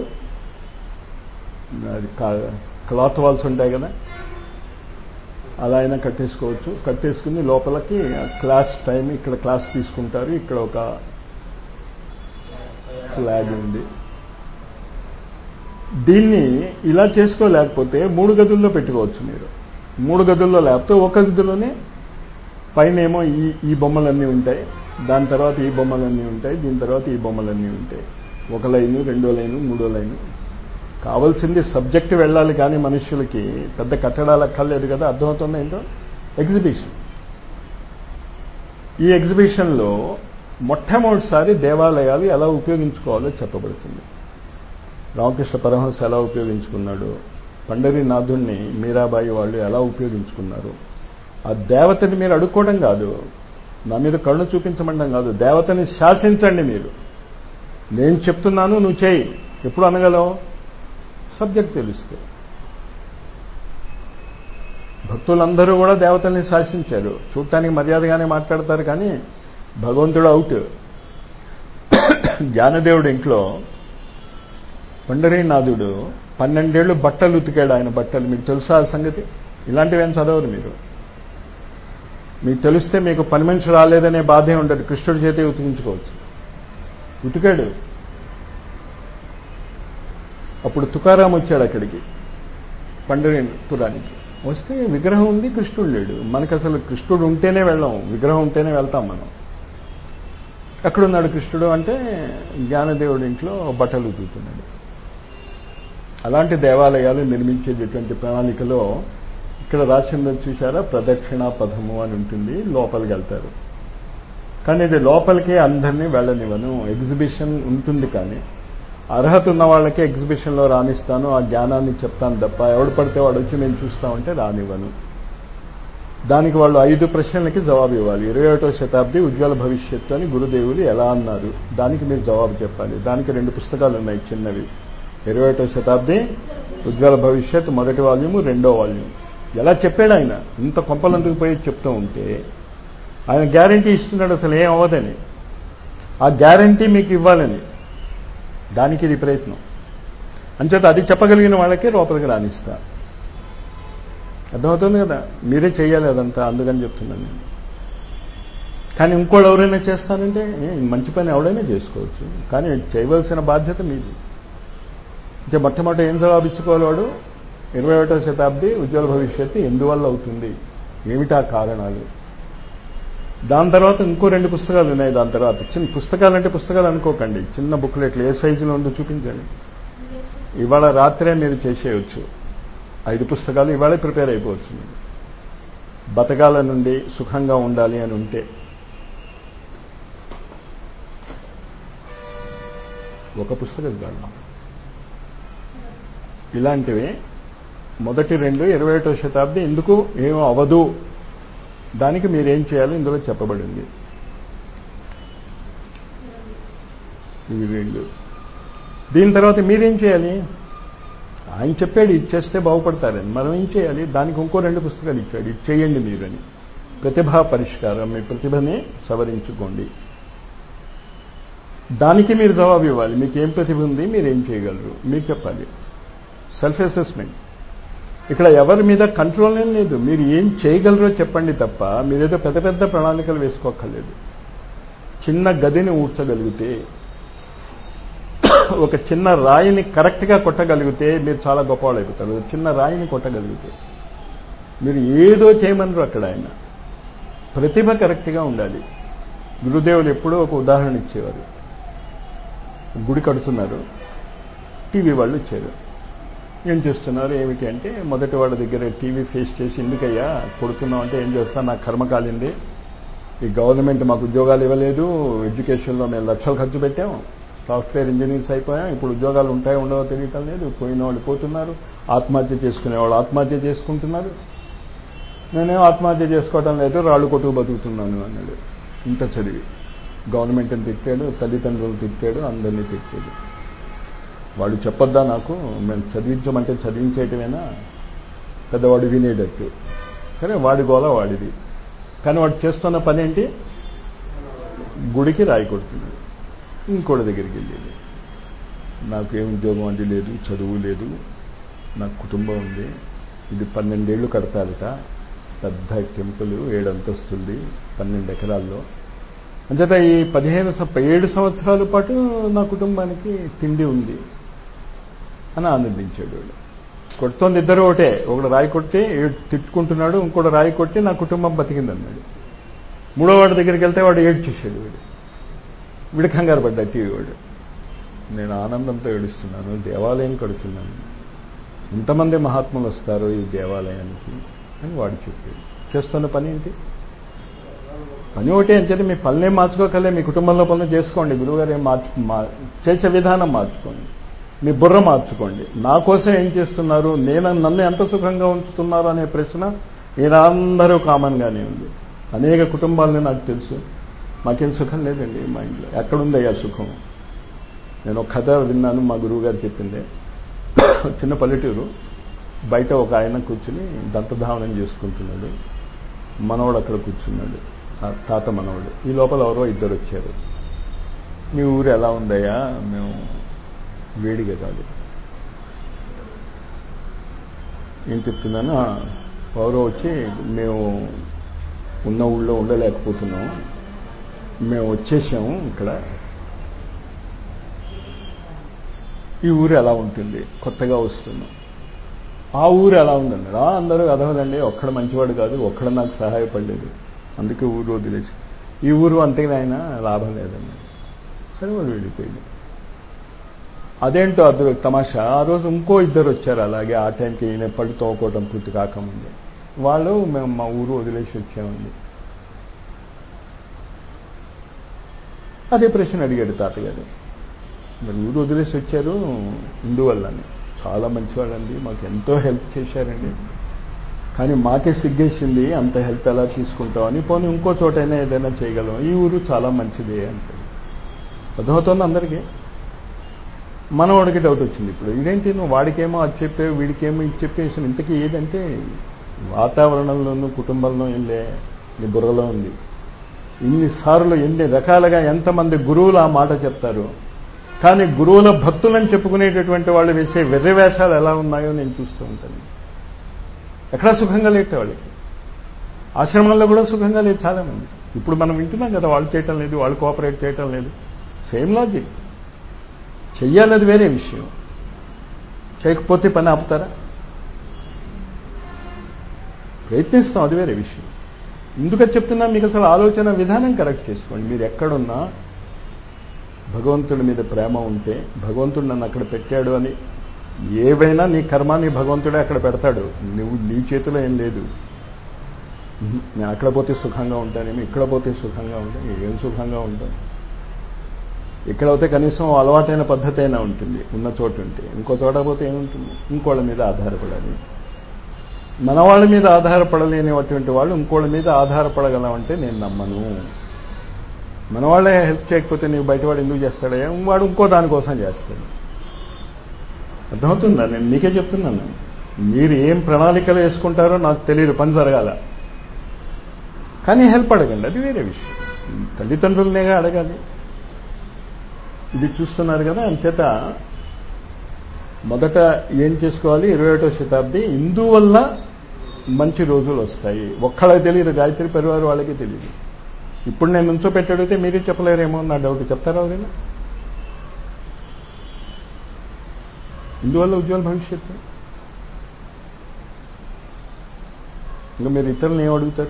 అది క్లాత్ వాల్స్ ఉంటాయి కదా అలా అయినా కట్టేసుకోవచ్చు కట్టేసుకుని లోపలికి క్లాస్ టైం ఇక్కడ క్లాస్ తీసుకుంటారు ఇక్కడ ఒక ఫ్లాగ్ ఉంది దీన్ని ఇలా చేసుకోలేకపోతే మూడు గదుల్లో పెట్టుకోవచ్చు మీరు మూడు గదుల్లో లేకపోతే ఒక గదిలోనే పైన ఏమో ఈ ఈ బొమ్మలన్నీ ఉంటాయి దాని తర్వాత ఈ బొమ్మలన్నీ ఉంటాయి దీని తర్వాత ఈ బొమ్మలన్నీ ఉంటాయి ఒక లైను రెండో లైను మూడో లైను కావాల్సింది సబ్జెక్ట్ వెళ్ళాలి కానీ మనుషులకి పెద్ద కట్టడాలు అక్కర్లేదు కదా అర్థమవుతుంది ఏంటో ఎగ్జిబిషన్ ఈ ఎగ్జిబిషన్లో మొట్టమొదటిసారి దేవాలయాలు ఎలా ఉపయోగించుకోవాలో చెప్పబడుతుంది రామకృష్ణ పరమహంస ఎలా ఉపయోగించుకున్నాడు పండరీనాథుణ్ణి మీరాబాయి వాళ్ళు ఎలా ఉపయోగించుకున్నారు ఆ దేవతని మీరు అడుక్కోవడం కాదు నా మీద కళ్ళు చూపించమండం కాదు దేవతని శాసించండి మీరు నేను చెప్తున్నాను నువ్వు చేయి ఎప్పుడు అనగలవు సబ్జెక్ట్ తెలిస్తే భక్తులందరూ కూడా దేవతల్ని శాసించారు చూడటానికి మర్యాదగానే మాట్లాడతారు కానీ భగవంతుడు అవుట్ జ్ఞానదేవుడు ఇంట్లో పండరీనాథుడు పన్నెండేళ్లు బట్టలు ఉతికాడు ఆయన బట్టలు మీకు తెలుసా ఆ సంగతి ఇలాంటివి ఏం చదవరు మీరు మీకు తెలిస్తే మీకు పని మనిషి రాలేదనే బాధే ఉండదు కృష్ణుడి చేతే ఉతికించుకోవచ్చు ఉతికాడు అప్పుడు తుకారాం వచ్చాడు అక్కడికి పండరీపురానికి వస్తే విగ్రహం ఉంది కృష్ణుడు లేడు మనకు అసలు కృష్ణుడు ఉంటేనే వెళ్ళాం విగ్రహం ఉంటేనే వెళ్తాం మనం ఎక్కడున్నాడు కృష్ణుడు అంటే జ్ఞానదేవుడి ఇంట్లో బట్టలు ఉతుకుతున్నాడు అలాంటి దేవాలయాలు నిర్మించేటటువంటి ప్రణాళికలో ఇక్కడ రాసిందో చూసారా ప్రదక్షిణ పదము అని ఉంటుంది లోపలికి వెళ్తారు కానీ ఇది లోపలికి అందరినీ వెళ్ళనివ్వను ఎగ్జిబిషన్ ఉంటుంది కానీ అర్హత ఉన్న వాళ్ళకి ఎగ్జిబిషన్లో రాణిస్తాను ఆ జ్ఞానాన్ని చెప్తాను తప్ప ఎవడు పడితే వాడు వచ్చి మేము చూస్తామంటే రానివ్వను దానికి వాళ్ళు ఐదు ప్రశ్నలకి జవాబు ఇవ్వాలి ఇరవై ఒకటో శతాబ్ది ఉజ్వల భవిష్యత్తు అని గురుదేవులు ఎలా అన్నారు దానికి మీరు జవాబు చెప్పాలి దానికి రెండు పుస్తకాలు ఉన్నాయి చిన్నవి ఇరవై ఒకటో శతాబ్ది ఉజ్వల భవిష్యత్ మొదటి వాల్యూము రెండో వాల్యూమ్ ఎలా చెప్పాడు ఆయన ఇంత కొంపలందుకు పోయి చెప్తూ ఉంటే ఆయన గ్యారంటీ ఇస్తున్నాడు అసలు ఏం అవ్వదని ఆ గ్యారంటీ మీకు ఇవ్వాలని దానికి ఇది ప్రయత్నం అంచేత అది చెప్పగలిగిన వాళ్ళకే లోపలికి రాణిస్తా అర్థమవుతుంది కదా మీరే చేయాలి అదంతా అందుకని చెప్తున్నాను నేను కానీ ఇంకోటి ఎవరైనా చేస్తానంటే మంచి పని ఎవడైనా చేసుకోవచ్చు కానీ చేయవలసిన బాధ్యత మీది అంటే మొట్టమొదటి ఏం జవాబు ఇచ్చుకోవాలి వాడు ఇరవై ఒకటో శతాబ్ది ఉజ్వల భవిష్యత్తు ఎందువల్ల అవుతుంది ఏమిటా కారణాలు దాని తర్వాత ఇంకో రెండు పుస్తకాలు ఉన్నాయి దాని తర్వాత చిన్న పుస్తకాలు అంటే పుస్తకాలు అనుకోకండి చిన్న బుక్లెట్లు ఏ సైజులో ఉందో చూపించండి ఇవాళ రాత్రే మీరు చేసేయచ్చు ఐదు పుస్తకాలు ఇవాళే ప్రిపేర్ అయిపోవచ్చు మీరు బతకాల నుండి సుఖంగా ఉండాలి అని ఉంటే ఒక పుస్తకం చాలు ఇలాంటివి మొదటి రెండు ఇరవై ఒకటో శతాబ్ది ఎందుకు ఏమో అవదు దానికి మీరేం చేయాలో ఇందులో చెప్పబడింది ఇవి రెండు దీని తర్వాత మీరేం చేయాలి ఆయన చెప్పాడు ఇది చేస్తే బాగుపడతారని మనం ఏం చేయాలి దానికి ఇంకో రెండు పుస్తకాలు ఇచ్చాడు ఇది చేయండి మీరని ప్రతిభా పరిష్కారం మీ ప్రతిభని సవరించుకోండి దానికి మీరు జవాబు ఇవ్వాలి మీకు ఏం ప్రతిభ ఉంది మీరు ఏం చేయగలరు మీరు చెప్పాలి సెల్ఫ్ అసెస్మెంట్ ఇక్కడ ఎవరి మీద కంట్రోల్ ఏం లేదు మీరు ఏం చేయగలరో చెప్పండి తప్ప మీరేదో పెద్ద పెద్ద ప్రణాళికలు వేసుకోక్కర్లేదు చిన్న గదిని ఊడ్చగలిగితే ఒక చిన్న రాయిని కరెక్ట్గా కొట్టగలిగితే మీరు చాలా గొప్పవాళ్ళు అయిపోతారు చిన్న రాయిని కొట్టగలిగితే మీరు ఏదో చేయమనరు అక్కడ ఆయన ప్రతిభ కరెక్ట్గా ఉండాలి గురుదేవులు ఎప్పుడూ ఒక ఉదాహరణ ఇచ్చేవారు గుడి కడుతున్నారు టీవీ వాళ్ళు ఇచ్చారు ఏం చేస్తున్నారు ఏమిటి అంటే మొదటి వాళ్ళ దగ్గర టీవీ ఫేస్ చేసి ఎందుకయ్యా కొడుతున్నావు అంటే ఏం చేస్తాను నాకు కర్మ కాలింది ఈ గవర్నమెంట్ మాకు ఉద్యోగాలు ఇవ్వలేదు ఎడ్యుకేషన్లో మేము లక్షలు ఖర్చు పెట్టాం సాఫ్ట్వేర్ ఇంజనీర్స్ అయిపోయాం ఇప్పుడు ఉద్యోగాలు ఉంటాయో ఉండవో తెలియటం లేదు పోయిన వాళ్ళు పోతున్నారు ఆత్మహత్య చేసుకునే వాళ్ళు ఆత్మహత్య చేసుకుంటున్నారు నేనేం ఆత్మహత్య చేసుకోవటం లేదు రాళ్ళు కొట్టుకు బతుకుతున్నాను అన్నాడు ఇంత చదివి గవర్నమెంట్ని తిట్టాడు తల్లిదండ్రులు తిట్టాడు అందరినీ తిట్టాడు వాడు చెప్పొద్దా నాకు మేము చదివించమంటే చదివించేయటమేనా పెద్దవాడు వినేటట్టు కానీ వాడి గోల వాడిది కానీ వాడు చేస్తున్న పని ఏంటి గుడికి రాయి కొడుతున్నాడు ఇంకోటి దగ్గరికి వెళ్ళేది నాకు ఏం ఉద్యోగం అది లేదు చదువు లేదు నాకు కుటుంబం ఉంది ఇది పన్నెండేళ్లు కడతారట పెద్ద టెంపుల్ ఏడు అంతస్తులది పన్నెండు ఎకరాల్లో అంచేత ఈ పదిహేను ఏడు సంవత్సరాల పాటు నా కుటుంబానికి తిండి ఉంది అని ఆనందించాడు వాడు కొడుతోంది ఇద్దరు ఒకటే ఒకడు రాయి కొట్టి తిట్టుకుంటున్నాడు ఇంకోటి రాయి కొట్టి నా కుటుంబం బతికిందన్నాడు మూడో వాడి దగ్గరికి వెళ్తే వాడు ఏడ్చేసాడు వీడు వీడు కంగారు పడ్డా టీవీ వాడు నేను ఆనందంతో ఏడుస్తున్నాను దేవాలయం కడుతున్నాను ఇంతమంది మహాత్ములు వస్తారు ఈ దేవాలయానికి అని వాడు చెప్పాడు చేస్తున్న పని ఏంటి పని ఒకటి అని చెప్పి మీ పనులేం మార్చుకోకలే మీ కుటుంబంలో పనులు చేసుకోండి గురువుగారు ఏం మార్చు చేసే విధానం మార్చుకోండి మీ బుర్ర మార్చుకోండి నా కోసం ఏం చేస్తున్నారు నేను నన్ను ఎంత సుఖంగా ఉంచుతున్నారు అనే ప్రశ్న మీరందరూ కామన్గానే ఉంది అనేక కుటుంబాలని నాకు తెలుసు మాకేం సుఖం లేదండి మా ఇంట్లో ఎక్కడుందయ్యా సుఖం నేను ఒక కథ విన్నాను మా గురువు గారు చెప్పిందే చిన్న పల్లెటూరు బయట ఒక ఆయన కూర్చుని దంతధావనం చేసుకుంటున్నాడు మనవడు అక్కడ కూర్చున్నాడు తాత మనవడు ఈ లోపల ఎవరో ఇద్దరు వచ్చారు మీ ఊరు ఎలా ఉందయ్యా మేము వేడిగా కాదు ఏం చెప్తున్నాను ఎవరో వచ్చి మేము ఉన్న ఊళ్ళో ఉండలేకపోతున్నాం మేము వచ్చేసాము ఇక్కడ ఈ ఊరు ఎలా ఉంటుంది కొత్తగా వస్తున్నాం ఆ ఊరు ఎలా ఉందన్నాడు అందరూ అదవదండి ఒక్కడ మంచివాడు కాదు ఒక్కడ నాకు సహాయపడలేదు అందుకే ఊరు వదిలేసి ఈ ఊరు అంతే ఆయన లాభం లేదన్నాడు సరే వాళ్ళు వెళ్ళిపోయింది అదేంటో అదృ తమాషా ఆ రోజు ఇంకో ఇద్దరు వచ్చారు అలాగే ఆ టైంకి ఈయన పళ్ళు తోకోవటం పూర్తి కాకముందే వాళ్ళు మేము మా ఊరు వదిలేసి వచ్చామండి అదే ప్రశ్న అడిగాడు తాతగారు మరి ఊరు వదిలేసి వచ్చారు ఇందువల్లని చాలా మంచివాడండి మాకు ఎంతో హెల్ప్ చేశారండి కానీ మాకే సిగ్గేసింది అంత హెల్ప్ ఎలా తీసుకుంటామని పోనీ ఇంకో చోటైనా ఏదైనా చేయగలం ఈ ఊరు చాలా మంచిదే అంటాడు అర్థమవుతోంది అందరికీ మనవాడికి డౌట్ వచ్చింది ఇప్పుడు ఇదేంటి నువ్వు వాడికేమో అది చెప్పావు వీడికేమో ఇది చెప్పేసి ఇంతకీ ఏదంటే వాతావరణంలోనూ కుటుంబంలో వెళ్ళే నీ బుర్రలో ఉంది ఇన్నిసార్లు ఎన్ని రకాలుగా ఎంతమంది గురువులు ఆ మాట చెప్తారు కానీ గురువుల భక్తులని చెప్పుకునేటటువంటి వాళ్ళు వేసే వెర్రవేషాలు ఎలా ఉన్నాయో నేను చూస్తూ ఉంటాను ఎక్కడా సుఖంగా లేట వాళ్ళకి ఆశ్రమాల్లో కూడా సుఖంగా లేదు చాలామంది ఇప్పుడు మనం వింటున్నాం కదా వాళ్ళు చేయటం లేదు వాళ్ళు కోఆపరేట్ చేయటం లేదు సేమ్ లాజిక్ చెయ్యాలది వేరే విషయం చేయకపోతే పని ఆపుతారా ప్రయత్నిస్తాం అది వేరే విషయం ఎందుకని చెప్తున్నా మీకు అసలు ఆలోచన విధానం కరెక్ట్ చేసుకోండి మీరు ఎక్కడున్నా భగవంతుడి మీద ప్రేమ ఉంటే భగవంతుడు నన్ను అక్కడ పెట్టాడు అని ఏవైనా నీ కర్మాన్ని భగవంతుడే అక్కడ పెడతాడు నువ్వు నీ చేతిలో ఏం లేదు నేను అక్కడ పోతే సుఖంగా ఉంటానేమో ఇక్కడ పోతే సుఖంగా ఉంటాను ఏం సుఖంగా ఉంటాను ఇక్కడ అయితే కనీసం అలవాటైన పద్ధతి అయినా ఉంటుంది ఉన్న చోటు ఉంటే ఇంకో చోట పోతే ఏముంటుంది ఇంకోళ్ళ మీద ఆధారపడాలి మన వాళ్ళ మీద ఆధారపడలేనిటువంటి వాళ్ళు ఇంకోళ్ళ మీద ఆధారపడగలమంటే నేను నమ్మను మన వాళ్ళే హెల్ప్ చేయకపోతే నీవు బయటవాడు ఎందుకు చేస్తాడయ్యా వాడు ఇంకో దానికోసం చేస్తాడు అర్థమవుతుందా నేను నీకే చెప్తున్నాను మీరు ఏం ప్రణాళికలు వేసుకుంటారో నాకు తెలియదు పని జరగాల కానీ హెల్ప్ అడగండి అది వేరే విషయం తల్లిదండ్రులనేగా అడగాలి ఇది చూస్తున్నారు కదా అంచేత మొదట ఏం చేసుకోవాలి ఇరవై ఒకటో శతాబ్ది ఇందువల్ల మంచి రోజులు వస్తాయి ఒక్కళ్ళకి తెలియదు గాయత్రి పరివారు వాళ్ళకి తెలియదు ఇప్పుడు నేను నుంచో పెట్టి అడిగితే మీరే చెప్పలేరేమో నా డౌట్ చెప్తారా ఎవరైనా ఇందువల్ల ఉజ్వల భవిష్యత్తు ఇంకా మీరు ఇతరులను ఏం అడుగుతారు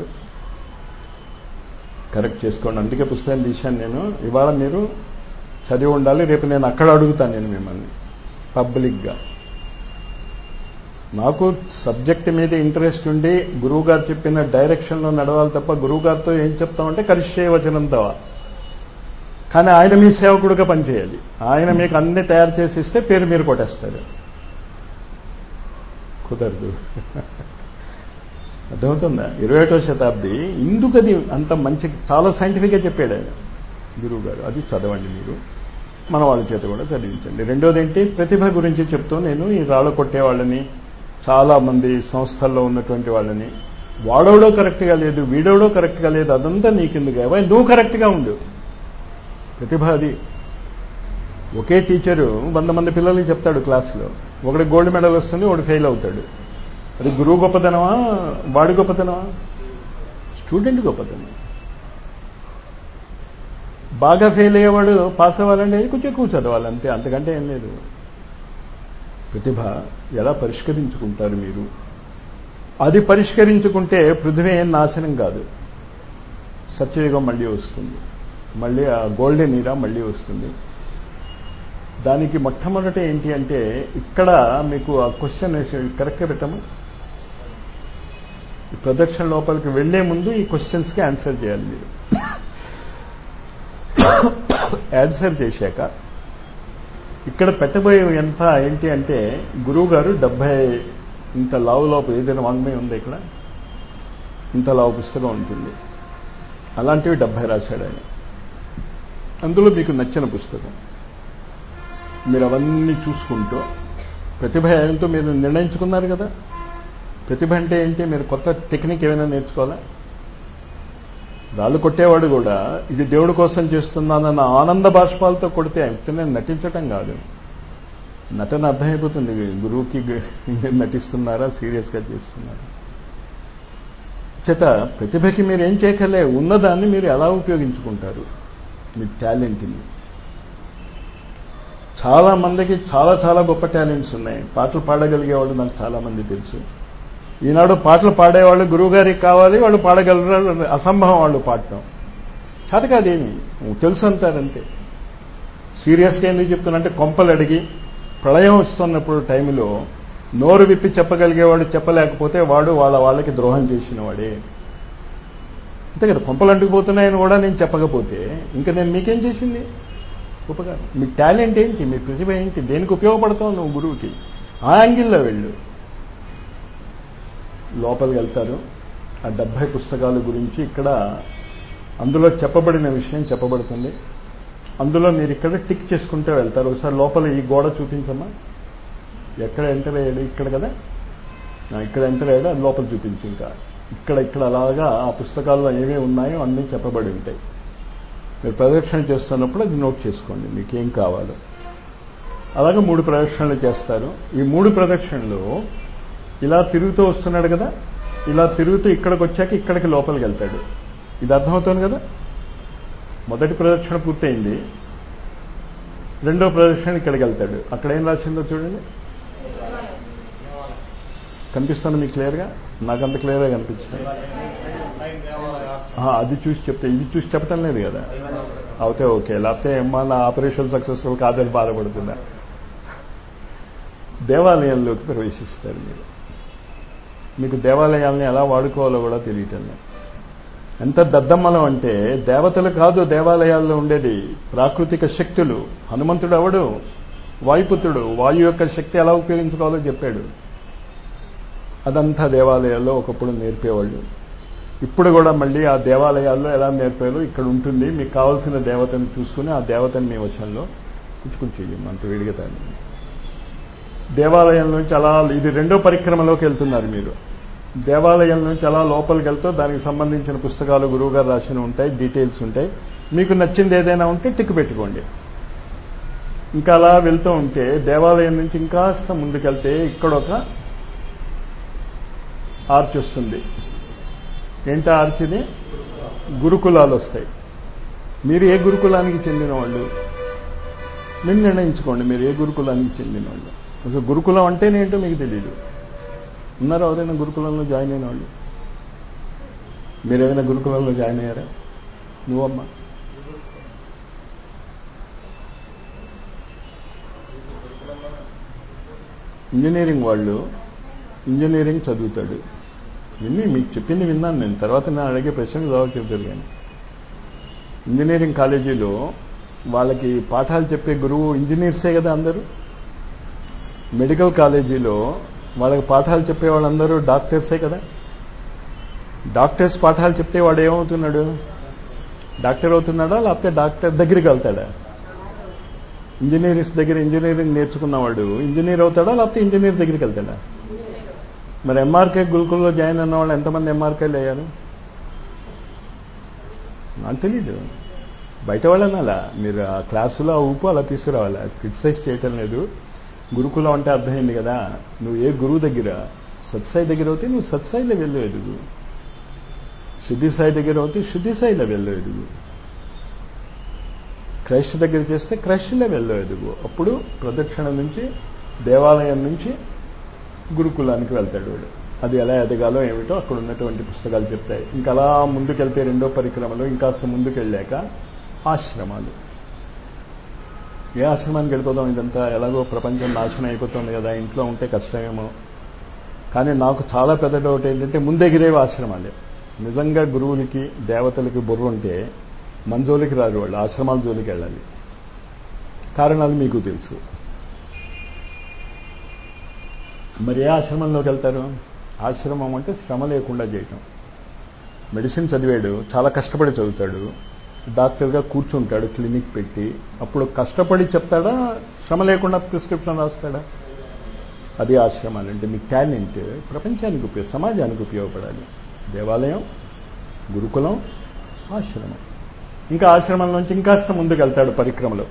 కరెక్ట్ చేసుకోండి అందుకే పుస్తకం తీశాను నేను ఇవాళ మీరు చదివి ఉండాలి రేపు నేను అక్కడ అడుగుతాను నేను మిమ్మల్ని పబ్లిక్గా నాకు సబ్జెక్ట్ మీద ఇంట్రెస్ట్ ఉండి గురువు గారు చెప్పిన డైరెక్షన్లో నడవాలి తప్ప గురువు గారితో ఏం చెప్తామంటే కరిష్యే వచనంతో కానీ ఆయన మీ సేవకుడుగా పనిచేయాలి ఆయన మీకు అన్ని తయారు చేసి ఇస్తే పేరు మీరు కొట్టేస్తారు కుదరదు అర్థమవుతుందా ఇరవై ఒకటో శతాబ్ది ఇందుకు అది అంత మంచి చాలా సైంటిఫిక్గా చెప్పాడు ఆయన గురువు గారు అది చదవండి మీరు మన వాళ్ళ చేత కూడా చదివించండి రెండోది ఏంటి ప్రతిభ గురించి చెప్తూ నేను ఈ రాళ్ళ కొట్టే వాళ్ళని చాలా మంది సంస్థల్లో ఉన్నటువంటి వాళ్ళని వాడవడో కరెక్ట్గా లేదు వీడవడో కరెక్ట్గా లేదు అదంతా నీకెందుకు అవ్వ నువ్వు కరెక్ట్గా ఉండు ప్రతిభ అది ఒకే టీచరు వంద మంది పిల్లలకి చెప్తాడు క్లాసులో ఒకటి గోల్డ్ మెడల్ వస్తుంది ఒకటి ఫెయిల్ అవుతాడు అది గురువు గొప్పతనమా వాడి గొప్పతనమా స్టూడెంట్ గొప్పతనం బాగా ఫెయిల్ అయ్యేవాడు పాస్ అవ్వాలంటే కొంచెం ఎక్కువ చదవాలి అంతే అంతకంటే ఏం లేదు ప్రతిభ ఎలా పరిష్కరించుకుంటారు మీరు అది పరిష్కరించుకుంటే పృథివీ ఏం నాశనం కాదు సత్యయుగం మళ్ళీ వస్తుంది మళ్ళీ ఆ గోల్డెన్ ఈరా మళ్ళీ వస్తుంది దానికి మొట్టమొదట ఏంటి అంటే ఇక్కడ మీకు ఆ క్వశ్చన్ కరెక్ట్గా పెట్టాము ఈ ప్రదక్షిణ లోపలికి వెళ్లే ముందు ఈ క్వశ్చన్స్కి ఆన్సర్ చేయాలి మీరు ఆన్సర్ చేశాక ఇక్కడ పెట్టబోయే ఎంత ఏంటి అంటే గురువు గారు డెబ్బై ఇంత లావు లోపు ఏదైనా వాంగ్మయం ఉంది ఇక్కడ ఇంత లావు పుస్తకం ఉంటుంది అలాంటివి డెబ్బై రాశాడు ఆయన అందులో మీకు నచ్చిన పుస్తకం మీరు అవన్నీ చూసుకుంటూ ప్రతిభ ఏంటో మీరు నిర్ణయించుకున్నారు కదా ప్రతిభ అంటే ఏంటి మీరు కొత్త టెక్నిక్ ఏమైనా నేర్చుకోవాలా రాళ్ళు కొట్టేవాడు కూడా ఇది దేవుడి కోసం చేస్తున్నానన్న ఆనంద బాష్పాలతో కొడితే అయితే నటించటం కాదు నటన అర్థమైపోతుంది గురువుకి నటిస్తున్నారా సీరియస్గా చేస్తున్నారా చేత ప్రతిభకి మీరు ఏం చేయకలే ఉన్నదాన్ని మీరు ఎలా ఉపయోగించుకుంటారు మీ టాలెంట్ని చాలా మందికి చాలా చాలా గొప్ప టాలెంట్స్ ఉన్నాయి పాటలు పాడగలిగేవాళ్ళు నాకు చాలా మంది తెలుసు ఈనాడు పాటలు పాడేవాళ్ళు గురువు గారికి కావాలి వాళ్ళు పాడగలరు అసంభవం వాళ్ళు పాడటం చేత కాదేమి తెలుసు అంటారంతే సీరియస్గా ఎందుకు చెప్తున్నంటే కొంపలు అడిగి ప్రళయం వస్తున్నప్పుడు టైంలో నోరు విప్పి చెప్పగలిగేవాడు చెప్పలేకపోతే వాడు వాళ్ళ వాళ్ళకి ద్రోహం చేసిన వాడే అంతే కదా కొంపలు అంటుకుపోతున్నాయని కూడా నేను చెప్పకపోతే ఇంకా నేను మీకేం చేసింది ఉపకారం మీ టాలెంట్ ఏంటి మీ ప్రతిభ ఏంటి దేనికి ఉపయోగపడతావు నువ్వు గురువుకి ఆ యాంగిల్లో వెళ్ళు లోపలికి వెళ్తారు ఆ డెబ్భై పుస్తకాల గురించి ఇక్కడ అందులో చెప్పబడిన విషయం చెప్పబడుతుంది అందులో మీరు ఇక్కడ టిక్ చేసుకుంటూ వెళ్తారు ఒకసారి లోపల ఈ గోడ చూపించమ్మా ఎక్కడ ఎంటర్ అయ్యాడు ఇక్కడ కదా ఇక్కడ ఎంటర్ అయ్యాడు అది లోపల చూపించు ఇంకా ఇక్కడ ఇక్కడ అలాగా ఆ పుస్తకాల్లో ఏమేమి ఉన్నాయో అన్నీ చెప్పబడి ఉంటాయి మీరు ప్రదక్షిణ చేస్తున్నప్పుడు అది నోట్ చేసుకోండి మీకు ఏం కావాలో అలాగే మూడు ప్రదక్షిణలు చేస్తారు ఈ మూడు ప్రదక్షిణలు ఇలా తిరుగుతూ వస్తున్నాడు కదా ఇలా తిరుగుతూ ఇక్కడికి వచ్చాక ఇక్కడికి లోపలికి వెళ్తాడు ఇది అర్థమవుతుంది కదా మొదటి ప్రదక్షిణ పూర్తయింది రెండో ప్రదక్షిణ ఇక్కడికి వెళ్తాడు అక్కడ ఏం రాసిందో చూడండి కనిపిస్తుంది మీకు క్లియర్గా నాకంత క్లియర్గా కనిపించింది అది చూసి చెప్తే ఇది చూసి చెప్పటం లేదు కదా అవుతే ఓకే లేకపోతే ఏమన్నా ఆపరేషన్ సక్సెస్ఫుల్ కాదని బాధపడుతున్నా దేవాలయంలోకి ప్రవేశిస్తారు మీరు మీకు దేవాలయాల్ని ఎలా వాడుకోవాలో కూడా తెలియటం లేదు ఎంత దద్దమ్మలం అంటే దేవతలు కాదు దేవాలయాల్లో ఉండేది ప్రాకృతిక శక్తులు హనుమంతుడు అవడు వాయుపుత్రుడు వాయు యొక్క శక్తి ఎలా ఉపయోగించుకోవాలో చెప్పాడు అదంతా దేవాలయాల్లో ఒకప్పుడు నేర్పేవాళ్ళు ఇప్పుడు కూడా మళ్ళీ ఆ దేవాలయాల్లో ఎలా నేర్పారో ఇక్కడ ఉంటుంది మీకు కావాల్సిన దేవతను చూసుకుని ఆ దేవతని మీ వచనంలో పుచ్చుకుని చెయ్యం అంత వేడిగతాన్ని దేవాలయం నుంచి అలా ఇది రెండో పరిక్రమలోకి వెళ్తున్నారు మీరు దేవాలయం నుంచి అలా లోపలికి వెళ్తూ దానికి సంబంధించిన పుస్తకాలు గురువుగారు రాసిన ఉంటాయి డీటెయిల్స్ ఉంటాయి మీకు నచ్చింది ఏదైనా ఉంటే టిక్ పెట్టుకోండి ఇంకా అలా వెళ్తూ ఉంటే దేవాలయం నుంచి ఇంకాస్త ముందుకెళ్తే ఇక్కడ ఒక ఆర్చ్ వస్తుంది ఏంటి ఆర్చ్ ఇది గురుకులాలు వస్తాయి మీరు ఏ గురుకులానికి చెందిన వాళ్ళు మీరు నిర్ణయించుకోండి మీరు ఏ గురుకులానికి చెందిన వాళ్ళు అసలు గురుకులం అంటేనేంటో మీకు తెలియదు ఉన్నారా ఎవరైనా గురుకులంలో జాయిన్ అయిన వాళ్ళు మీరు ఏదైనా గురుకులంలో జాయిన్ అయ్యారా నువ్వమ్మా ఇంజనీరింగ్ వాళ్ళు ఇంజనీరింగ్ చదువుతాడు విన్ని మీకు చెప్పింది విన్నాను నేను తర్వాత నేను అడిగే ప్రశ్నకు జవాబు చెబుతారు కానీ ఇంజనీరింగ్ కాలేజీలో వాళ్ళకి పాఠాలు చెప్పే గురువు ఇంజనీర్సే కదా అందరూ మెడికల్ కాలేజీలో వాళ్ళకి పాఠాలు చెప్పే వాళ్ళందరూ డాక్టర్సే కదా డాక్టర్స్ పాఠాలు చెప్తే వాడు ఏమవుతున్నాడు డాక్టర్ అవుతున్నాడా లేకపోతే డాక్టర్ దగ్గరికి వెళ్తాడా ఇంజనీర్స్ దగ్గర ఇంజనీరింగ్ నేర్చుకున్నవాడు ఇంజనీర్ అవుతాడా లేకపోతే ఇంజనీర్ దగ్గరికి వెళ్తాడా మరి ఎంఆర్కే గురుకుల్లో జాయిన్ అన్న వాళ్ళు ఎంతమంది ఎంఆర్కేలు అయ్యారు నాకు తెలీదు బయట వాళ్ళని అలా మీరు ఆ క్లాసులో ఆ ఊపు అలా తీసుకురావాలి క్రిటిసైజ్ చేయటం లేదు గురుకులం అంటే అర్థమైంది కదా నువ్వు ఏ గురువు దగ్గర సత్సాయి దగ్గర అవుతే నువ్వు సత్సాయిలో వెళ్ళు ఎదుగు శుద్ధి సాయి దగ్గర అవుతే శుద్ధి సాయిలో వెళ్ళు ఎదుగు క్రైస్ట్ దగ్గర చేస్తే క్రైస్ట్లో వెళ్ళు ఎదుగు అప్పుడు ప్రదక్షిణ నుంచి దేవాలయం నుంచి గురుకులానికి వెళ్తాడు వాడు అది ఎలా ఎదగాలో ఏమిటో అక్కడ ఉన్నటువంటి పుస్తకాలు చెప్తాయి ఇంకా అలా ముందుకెళ్తే రెండో పరిక్రమలో ఇంకాస్త ముందుకెళ్ళాక ఆశ్రమాలు ఏ ఆశ్రమానికి వెళ్ళిపోదాం ఇదంతా ఎలాగో ప్రపంచం నాశనం అయిపోతుంది కదా ఇంట్లో ఉంటే కష్టమేమో కానీ నాకు చాలా పెద్ద డౌట్ ఏంటంటే ముందెగిరేవి ఆశ్రమాలే నిజంగా గురువులకి దేవతలకి బుర్ర ఉంటే మన జోలికి రారు వాళ్ళు ఆశ్రమాల జోలికి వెళ్ళాలి కారణాలు మీకు తెలుసు మరి ఏ ఆశ్రమంలోకి వెళ్తారు ఆశ్రమం అంటే శ్రమ లేకుండా చేయటం మెడిసిన్ చదివాడు చాలా కష్టపడి చదువుతాడు డాక్టర్గా కూర్చుంటాడు క్లినిక్ పెట్టి అప్పుడు కష్టపడి చెప్తాడా శ్రమ లేకుండా ప్రిస్క్రిప్షన్ రాస్తాడా అది ఆశ్రమాలు అంటే మీ టాలెంట్ ప్రపంచానికి ఉపయోగ సమాజానికి ఉపయోగపడాలి దేవాలయం గురుకులం ఆశ్రమం ఇంకా ఆశ్రమం నుంచి ఇంకాస్త ముందుకు వెళ్తాడు పరిక్రమలో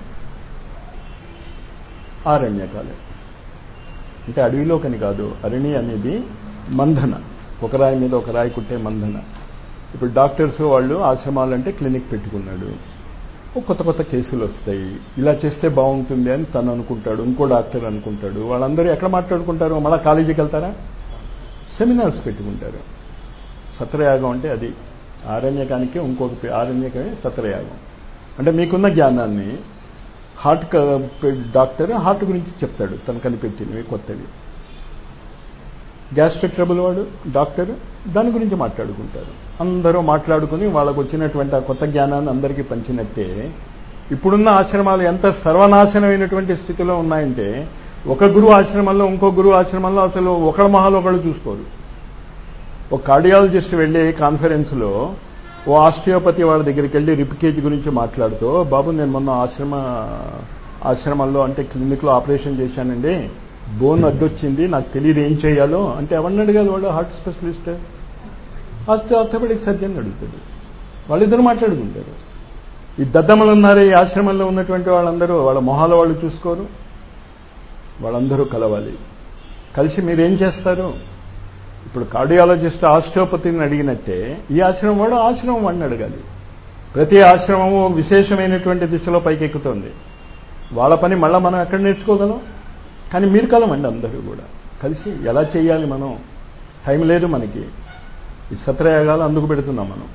ఆరణ్యకాలం అంటే అడవిలోకని కాదు అరణి అనేది మంధన ఒక రాయి మీద ఒక రాయి కుట్టే మంధన ఇప్పుడు డాక్టర్స్ వాళ్ళు ఆశ్రమాలంటే క్లినిక్ పెట్టుకున్నాడు కొత్త కొత్త కేసులు వస్తాయి ఇలా చేస్తే బాగుంటుంది అని తను అనుకుంటాడు ఇంకో డాక్టర్ అనుకుంటాడు వాళ్ళందరూ ఎక్కడ మాట్లాడుకుంటారు మళ్ళీ కాలేజీకి వెళ్తారా సెమినార్స్ పెట్టుకుంటారు సత్రయాగం అంటే అది ఆరణ్యకానికి ఇంకొక ఆరణ్యకమే సత్రయాగం అంటే మీకున్న జ్ఞానాన్ని హార్ట్ డాక్టర్ హార్ట్ గురించి చెప్తాడు తను కనిపెట్టినవి కొత్తవి గ్యాస్ట్రిక్ ట్రబుల్ వాడు డాక్టర్ దాని గురించి మాట్లాడుకుంటారు అందరూ మాట్లాడుకుని వాళ్ళకు వచ్చినటువంటి ఆ కొత్త జ్ఞానాన్ని అందరికీ పంచినట్టే ఇప్పుడున్న ఆశ్రమాలు ఎంత సర్వనాశనమైనటువంటి స్థితిలో ఉన్నాయంటే ఒక గురువు ఆశ్రమంలో ఇంకో గురువు ఆశ్రమంలో అసలు ఒకళ్ళ మొహాలు ఒకళ్ళు చూసుకోరు ఒక కార్డియాలజిస్ట్ వెళ్ళి కాన్ఫరెన్స్లో ఓ ఆస్టియోపతి వాళ్ళ దగ్గరికి వెళ్ళి రిపికేజ్ గురించి మాట్లాడుతూ బాబు నేను మొన్న ఆశ్రమ ఆశ్రమంలో అంటే క్లినిక్లో ఆపరేషన్ చేశానండి బోన్ అడ్డొచ్చింది నాకు తెలియదు ఏం చేయాలో అంటే ఎవరిని అడగాలి వాడు హార్ట్ స్పెషలిస్ట్ ఆర్థోపెడిక్ సర్జన్ అడుగుతాడు వాళ్ళిద్దరు మాట్లాడుకుంటారు ఈ దద్దమ్మలు ఉన్నారు ఈ ఆశ్రమంలో ఉన్నటువంటి వాళ్ళందరూ వాళ్ళ మొహాల వాళ్ళు చూసుకోరు వాళ్ళందరూ కలవాలి కలిసి మీరేం చేస్తారు ఇప్పుడు కార్డియాలజిస్ట్ ఆస్టియోపతిని అడిగినట్టే ఈ ఆశ్రమం వాడు ఆశ్రమం వాడిని అడగాలి ప్రతి ఆశ్రమము విశేషమైనటువంటి దిశలో పైకెక్కుతోంది వాళ్ళ పని మళ్ళీ మనం ఎక్కడ నేర్చుకోగలం కానీ మీరు కలమండి అందరూ కూడా కలిసి ఎలా చేయాలి మనం టైం లేదు మనకి ఈ సత్రయాగాలు అందుకు పెడుతున్నాం మనం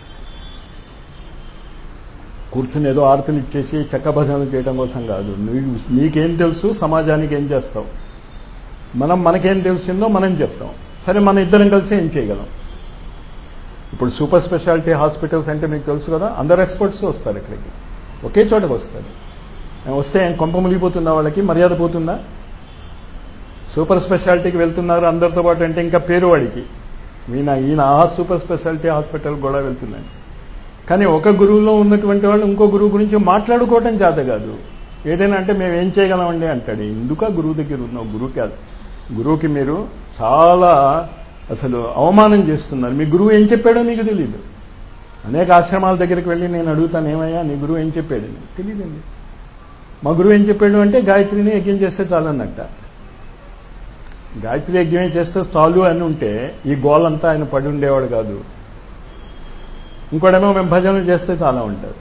కూర్చుని ఏదో ఆరతులు ఇచ్చేసి చెక్క భజనలు చేయడం కోసం కాదు నీకు నీకేం తెలుసు సమాజానికి ఏం చేస్తావు మనం మనకేం తెలిసిందో మనం చెప్తాం సరే మన ఇద్దరం కలిసి ఏం చేయగలం ఇప్పుడు సూపర్ స్పెషాలిటీ హాస్పిటల్స్ అంటే మీకు తెలుసు కదా అందరు ఎక్స్పర్ట్స్ వస్తారు ఇక్కడికి ఒకే చోటకు వస్తారు వస్తే ఏం కొంప మునిగిపోతుందా వాళ్ళకి మర్యాద పోతుందా సూపర్ స్పెషాలిటీకి వెళ్తున్నారు అందరితో పాటు అంటే ఇంకా పేరు వాడికి ఈయన ఈయన ఆ సూపర్ స్పెషాలిటీ హాస్పిటల్ కూడా వెళ్తున్నాయి కానీ ఒక గురువులో ఉన్నటువంటి వాళ్ళు ఇంకో గురువు గురించి మాట్లాడుకోవటం చేత కాదు ఏదైనా అంటే మేము ఏం చేయగలమండి అంటాడు ఎందుక గురువు దగ్గర ఉన్నావు గురువు కాదు గురువుకి మీరు చాలా అసలు అవమానం చేస్తున్నారు మీ గురువు ఏం చెప్పాడో మీకు తెలియదు అనేక ఆశ్రమాల దగ్గరికి వెళ్ళి నేను అడుగుతాను ఏమయ్యా నీ గురువు ఏం చెప్పాడని తెలియదండి మా గురువు ఏం చెప్పాడు అంటే గాయత్రిని యజ్ఞం చేస్తే చాలన్నట్ట గాయత్రి యజ్ఞం చేస్తే చాలు అని ఉంటే ఈ గోలంతా ఆయన పడి ఉండేవాడు కాదు ఇంకోటేమో మేము భజనలు చేస్తే చాలా ఉంటారు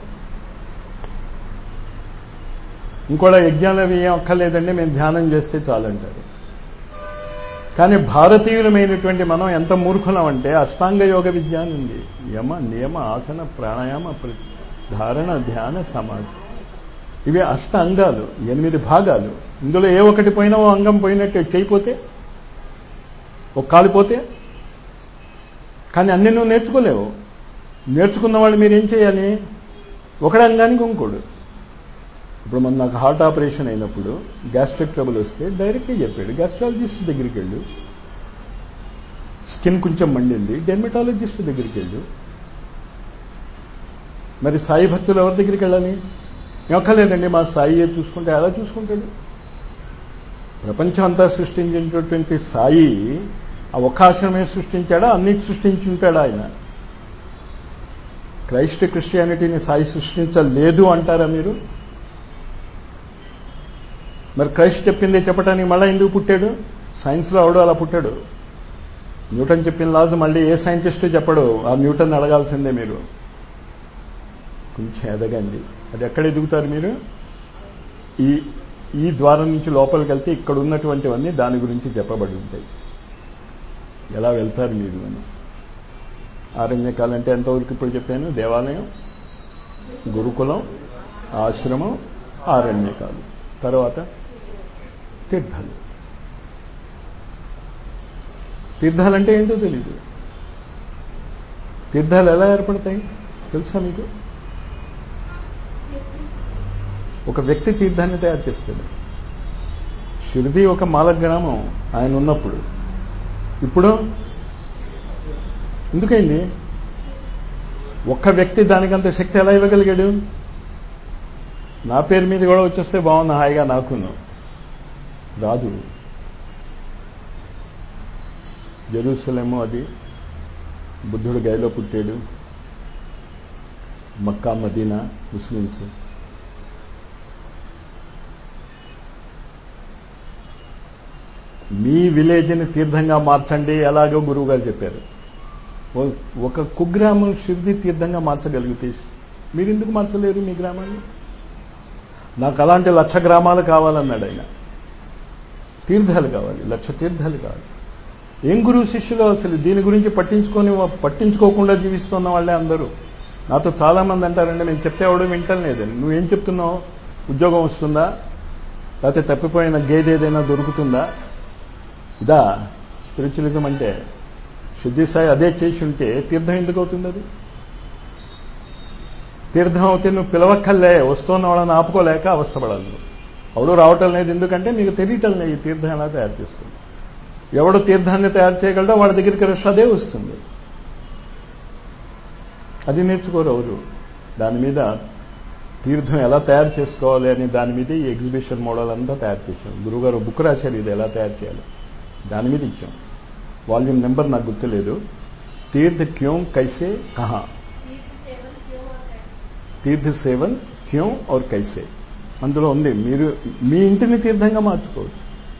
ఇంకోటి యజ్ఞాలు అవి ఏం అక్కర్లేదండి మేము ధ్యానం చేస్తే చాలంటారు కానీ భారతీయులమైనటువంటి మనం ఎంత మూర్ఖులం అంటే అష్టాంగ యోగ విద్య అని ఉంది యమ నియమ ఆసన ప్రాణాయామ ధారణ ధ్యాన సమాధి ఇవి అష్ట అంగాలు ఎనిమిది భాగాలు ఇందులో ఏ ఒకటి పోయినా ఓ అంగం పోయినట్టే చేయిపోతే ఒక కాలిపోతే కానీ అన్ని నువ్వు నేర్చుకోలేవు నేర్చుకున్న వాళ్ళు మీరు ఏం చేయాలి ఒకడంగానికి ఇంకోడు ఇప్పుడు మన నాకు హార్ట్ ఆపరేషన్ అయినప్పుడు గ్యాస్ట్రిక్ ట్రబుల్ వస్తే డైరెక్ట్గా చెప్పాడు గ్యాస్ట్రాలజిస్ట్ దగ్గరికి వెళ్ళు స్కిన్ కొంచెం మండింది డెర్మటాలజిస్ట్ దగ్గరికి వెళ్ళు మరి సాయి భక్తులు ఎవరి దగ్గరికి వెళ్ళాలి ఎక్కర్లేదండి మా సాయి చూసుకుంటే ఎలా చూసుకుంటాడు ప్రపంచం అంతా సృష్టించినటువంటి సాయి ఆ ఒక్క ఆశ్రమే సృష్టించాడా అన్ని సృష్టించి ఉంటాడా ఆయన క్రైస్ట్ క్రిస్టియానిటీని సాయి సృష్టించలేదు అంటారా మీరు మరి క్రైస్ట్ చెప్పిందే చెప్పడానికి మళ్ళీ ఎందుకు పుట్టాడు సైన్స్లో అవడు అలా పుట్టాడు న్యూటన్ చెప్పిన లాజ్ మళ్ళీ ఏ సైంటిస్టు చెప్పడు ఆ న్యూటన్ అడగాల్సిందే మీరు కొంచెం ఎదగండి అది ఎక్కడ ఎదుగుతారు మీరు ఈ ఈ ద్వారం నుంచి లోపలికి వెళ్తే ఇక్కడ ఉన్నటువంటివన్నీ దాని గురించి చెప్పబడి ఉంటాయి ఎలా వెళ్తారు మీరు అని ఆరణ్యకాలు అంటే ఎంతవరకు ఇప్పుడు చెప్పాను దేవాలయం గురుకులం ఆశ్రమం ఆరణ్యకాలు తర్వాత తీర్థాలు తీర్థాలంటే ఏంటో తెలీదు తీర్థాలు ఎలా ఏర్పడతాయి తెలుసా మీకు ఒక వ్యక్తి తీర్థాన్ని తయారు చేస్తాడు షిరిది ఒక మాల గ్రామం ఆయన ఉన్నప్పుడు ఇప్పుడు ఎందుకైంది ఒక్క వ్యక్తి దానికంత శక్తి ఎలా ఇవ్వగలిగాడు నా పేరు మీద కూడా వచ్చేస్తే బాగుంది హాయిగా నాకును రాదు జెరూసలేమో అది బుద్ధుడు గైలో పుట్టాడు మక్కా మదీనా ముస్లిమ్స్ మీ విలేజ్ని తీర్థంగా మార్చండి ఎలాగో గురువు గారు చెప్పారు ఒక కుగ్రామం శిర్ది తీర్థంగా మార్చగలిగితే మీరు ఎందుకు మార్చలేరు మీ గ్రామాన్ని నాకు అలాంటి లక్ష గ్రామాలు కావాలన్నాడు ఆయన తీర్థాలు కావాలి లక్ష తీర్థాలు కావాలి ఏం గురువు శిష్యులు అసలు దీని గురించి పట్టించుకొని పట్టించుకోకుండా జీవిస్తున్న వాళ్ళే అందరూ నాతో చాలా మంది అంటారంటే నేను చెప్తే ఎవడో వింటలేదని నువ్వేం చెప్తున్నావు ఉద్యోగం వస్తుందా లేకపోతే తప్పిపోయిన గేదె ఏదైనా దొరుకుతుందా ఇదా స్పిరిచువలిజం అంటే శుద్ధి సాయి అదే చేసి ఉంటే తీర్థం ఎందుకు అవుతుంది అది తీర్థం అవుతే నువ్వు పిలవక్కర్లే వస్తున్న వాళ్ళని ఆపుకోలేక అవస్థపడాలి ఎవడు రావటం లేదు ఎందుకంటే నీకు తెలియటం లేదు ఈ తీర్థం ఎలా తయారు చేస్తుంది ఎవడు తీర్థాన్ని తయారు చేయగలడో వాళ్ళ దగ్గరికి రష్ అదే వస్తుంది అది నేర్చుకోరు ఎవరు దాని మీద తీర్థం ఎలా తయారు చేసుకోవాలి అని దాని మీద ఈ ఎగ్జిబిషన్ మోడల్ అంతా తయారు చేశాం గురుగారు బుక్ రాశారు ఇది ఎలా తయారు చేయాలి దాని మీద ఇచ్చాం వాల్యూమ్ నెంబర్ నాకు గుర్తులేదు తీర్థ క్యోం కైసే కహా తీర్థ సేవన్ క్యోం और కైసే అందులో ఉంది మీరు మీ ఇంటిని తీర్థంగా మార్చుకోవచ్చు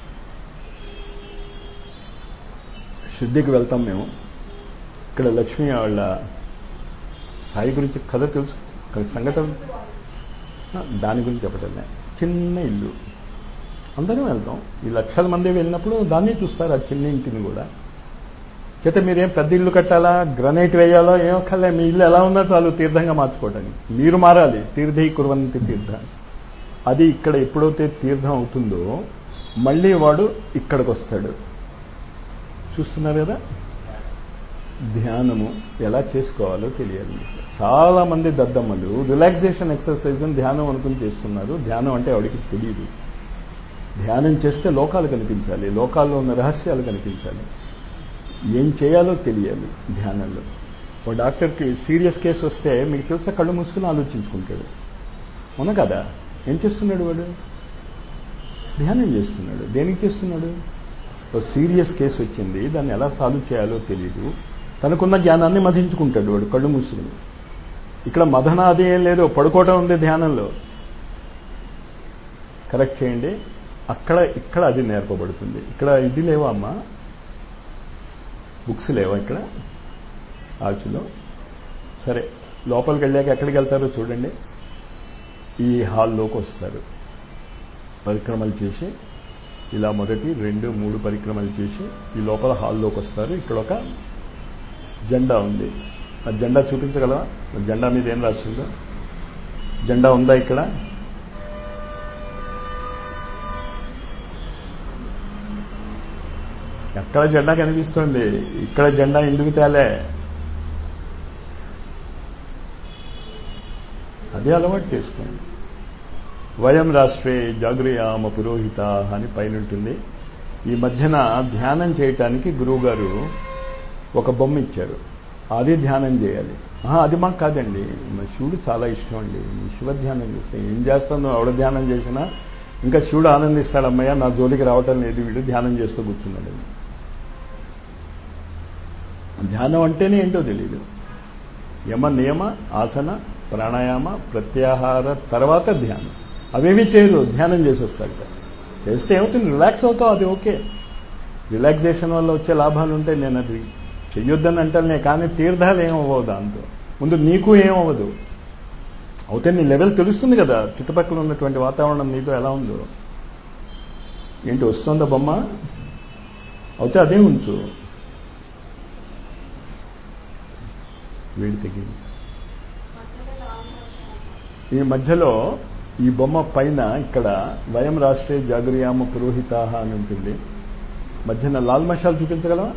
శుద్ధికి వెళ్తాం మేము ఇక్కడ లక్ష్మి వాళ్ళ సాయి గురించి కథ తెలుసు సంఘటన దాని గురించి చెప్పటం చిన్న ఇల్లు అందరం వెళ్తాం ఈ లక్షల మంది వెళ్ళినప్పుడు దాన్ని చూస్తారు ఆ చిన్న ఇంటిని కూడా చేత మీరేం పెద్ద ఇల్లు కట్టాలా గ్రనైట్ వేయాలో ఏమో కలే మీ ఇల్లు ఎలా ఉందో చాలు తీర్థంగా మార్చుకోవడానికి మీరు మారాలి తీర్థీ కురవంతి తీర్థం అది ఇక్కడ ఎప్పుడైతే తీర్థం అవుతుందో మళ్ళీ వాడు ఇక్కడికి వస్తాడు చూస్తున్నారు కదా ధ్యానము ఎలా చేసుకోవాలో తెలియాలి చాలా మంది దద్దమ్మలు రిలాక్సేషన్ ఎక్సర్సైజ్ ధ్యానం అనుకుని చేస్తున్నారు ధ్యానం అంటే వాడికి తెలియదు ధ్యానం చేస్తే లోకాలు కనిపించాలి లోకాల్లో ఉన్న రహస్యాలు కనిపించాలి ఏం చేయాలో తెలియాలి ధ్యానంలో ఓ డాక్టర్కి సీరియస్ కేసు వస్తే మీకు తెలుసా కళ్ళు మూసుకుని ఆలోచించుకుంటాడు అవును కదా ఏం చేస్తున్నాడు వాడు ధ్యానం చేస్తున్నాడు దేనికి చేస్తున్నాడు ఓ సీరియస్ కేసు వచ్చింది దాన్ని ఎలా సాల్వ్ చేయాలో తెలియదు తనకున్న జ్ఞానాన్ని మధించుకుంటాడు వాడు కళ్ళు మూసుకుని ఇక్కడ మదన అది ఏం లేదు పడుకోవటం ఉంది ధ్యానంలో కరెక్ట్ చేయండి అక్కడ ఇక్కడ అది నేర్పబడుతుంది ఇక్కడ ఇది లేవా అమ్మా బుక్స్ లేవా ఇక్కడ ఆచులో సరే లోపలికి వెళ్ళాక ఎక్కడికి వెళ్తారో చూడండి ఈ హాల్లోకి వస్తారు పరిక్రమలు చేసి ఇలా మొదటి రెండు మూడు పరిక్రమలు చేసి ఈ లోపల హాల్లోకి వస్తారు ఇక్కడ ఒక జెండా ఉంది ఆ జెండా చూపించగలవా జెండా మీద ఏం రాసిందో జెండా ఉందా ఇక్కడ ఎక్కడ జెండా కనిపిస్తుంది ఇక్కడ జెండా ఎందుకు తేలే అదే అలవాటు చేసుకోండి వయం రాష్ట్రే జాగృయామ పురోహిత అని పైన ఉంటుంది ఈ మధ్యన ధ్యానం చేయటానికి గురువుగారు ఒక బొమ్మ ఇచ్చారు అది ధ్యానం చేయాలి అది మాకు కాదండి మా శివుడు చాలా ఇష్టం అండి మీ శివ ధ్యానం చేస్తే ఏం చేస్తాను ఆవిడ ధ్యానం చేసినా ఇంకా శివుడు ఆనందిస్తాడు అమ్మయ్య నా జోలికి రావటం లేదు వీడు ధ్యానం చేస్తూ కూర్చున్నాడు ధ్యానం అంటేనే ఏంటో తెలియదు యమ నియమ ఆసన ప్రాణాయామ ప్రత్యాహార తర్వాత ధ్యానం అవేమీ చేయరు ధ్యానం చేసేస్తాడు చేస్తే ఏమవుతుంది రిలాక్స్ అవుతావు అది ఓకే రిలాక్సేషన్ వల్ల వచ్చే లాభాలు ఉంటే నేను అది చెయ్యొద్దని అంటానే కానీ తీర్థాలు ఏమవ్వవు దాంతో ముందు నీకు ఏమవ్వదు అవుతే నీ లెవెల్ తెలుస్తుంది కదా చుట్టుపక్కల ఉన్నటువంటి వాతావరణం నీతో ఎలా ఉందో ఏంటి వస్తుందా బొమ్మ అవుతే అదే ఉంచు వేడి తగ్గింది ఈ మధ్యలో ఈ బొమ్మ పైన ఇక్కడ వయం రాష్ట్రే జాగరియామ పురోహిత అని ఉంటుంది మధ్యన లాల్ మషాలు చూపించగలవా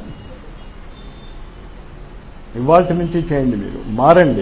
ఇవాళ నుంచి చేయండి మీరు మారండి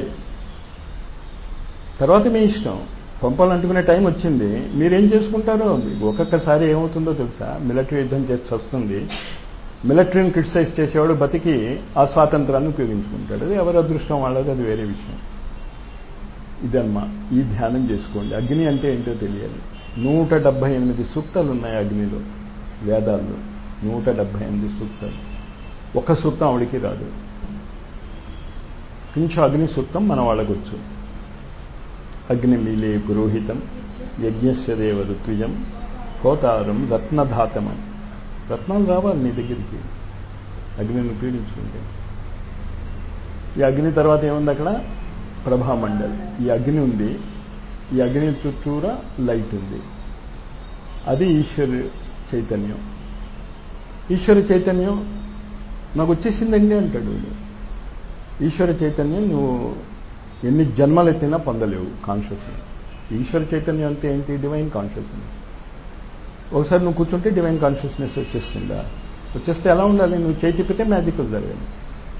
తర్వాత మీ ఇష్టం పంపాలు అంటుకునే టైం వచ్చింది మీరేం చేసుకుంటారో ఒక్కొక్కసారి ఏమవుతుందో తెలుసా మిలిటరీ యుద్ధం చేసి వస్తుంది మిలిటరీని క్రిటిసైజ్ చేసేవాడు బతికి ఆ స్వాతంత్రాన్ని ఉపయోగించుకుంటాడు అది ఎవరి అదృష్టం వాళ్ళది అది వేరే విషయం ఇదమ్మా ఈ ధ్యానం చేసుకోండి అగ్ని అంటే ఏంటో తెలియాలి నూట డెబ్బై ఎనిమిది సూక్తాలు ఉన్నాయి అగ్నిలో వేదాల్లో నూట డెబ్బై ఎనిమిది సూక్తాలు ఒక సూక్తం ఆవిడికి రాదు కొంచెం అగ్ని సూక్తం మన వాళ్ళకొచ్చు అగ్నిమీలే పురోహితం యజ్ఞస్య దేవ ఋత్విజం హోతారం రత్నధాతమం రత్నాలు రావాలి నీ దగ్గరికి అగ్నిని ఉపయోగించుకుంటే ఈ అగ్ని తర్వాత ఏముంది అక్కడ ప్రభామండల్ ఈ అగ్ని ఉంది ఈ అగ్ని చుట్టూరా లైట్ ఉంది అది ఈశ్వర చైతన్యం ఈశ్వర చైతన్యం నాకు వచ్చేసిందండి అంటాడు వీడు ఈశ్వర చైతన్యం నువ్వు ఎన్ని జన్మలు ఎత్తినా పొందలేవు కాన్షియస్నెస్ ఈశ్వర చైతన్యం అంటే ఏంటి డివైన్ కాన్షియస్నెస్ ఒకసారి నువ్వు కూర్చుంటే డివైన్ కాన్షియస్నెస్ వచ్చేస్తుందా వచ్చేస్తే ఎలా ఉండాలి నువ్వు చేయి చెప్పితే మ్యాజిక్ జరగాలి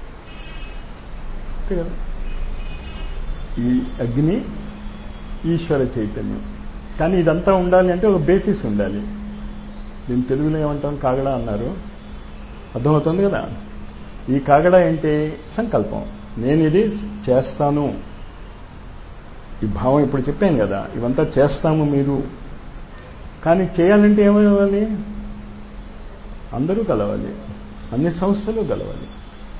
అంతే కదా ఈ అగ్ని ఈశ్వర చైతన్యం కానీ ఇదంతా ఉండాలి అంటే ఒక బేసిస్ ఉండాలి దీని తెలుగులో ఏమంటాం కాగడ అన్నారు అర్థమవుతుంది కదా ఈ కాగడ ఏంటి సంకల్పం నేను ఇది చేస్తాను ఈ భావం ఇప్పుడు చెప్పాను కదా ఇవంతా చేస్తాము మీరు కానీ చేయాలంటే ఏమవ్వాలి అందరూ కలవాలి అన్ని సంస్థలు కలవాలి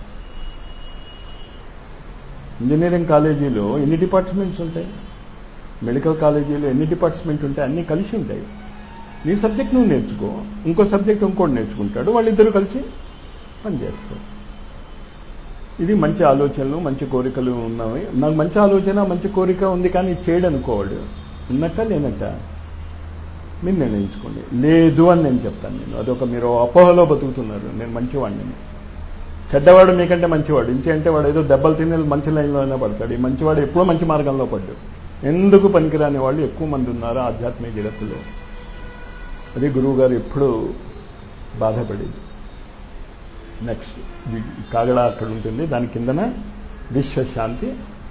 ఇంజనీరింగ్ కాలేజీలో ఎన్ని డిపార్ట్మెంట్స్ ఉంటాయి మెడికల్ కాలేజీలో ఎన్ని డిపార్ట్మెంట్ ఉంటాయి అన్నీ కలిసి ఉంటాయి నీ సబ్జెక్ట్ నువ్వు నేర్చుకో ఇంకో సబ్జెక్ట్ ఇంకోటి నేర్చుకుంటాడు వాళ్ళిద్దరూ కలిసి పనిచేస్తారు ఇది మంచి ఆలోచనలు మంచి కోరికలు ఉన్నవి నాకు మంచి ఆలోచన మంచి కోరిక ఉంది కానీ చేయడు అనుకోవాడు ఉన్నట్ట లేనట్ట మీరు నిర్ణయించుకోండి లేదు అని నేను చెప్తాను నేను అదొక మీరు అపోహలో బతుకుతున్నారు నేను మంచివాడిని చెడ్డవాడు మీకంటే మంచివాడు ఇంకేంటే వాడు ఏదో దెబ్బలు తిని మంచి లైన్లోనే పడతాడు ఈ మంచివాడు ఎప్పుడూ మంచి మార్గంలో పడ్డు ఎందుకు పనికిరాని వాళ్ళు ఎక్కువ మంది ఉన్నారు ఆధ్యాత్మిక జగత్తులో అది గురువు గారు ఎప్పుడూ బాధపడేది నెక్స్ట్ కాగడ అక్కడ ఉంటుంది దాని కిందన విశ్వశాంతి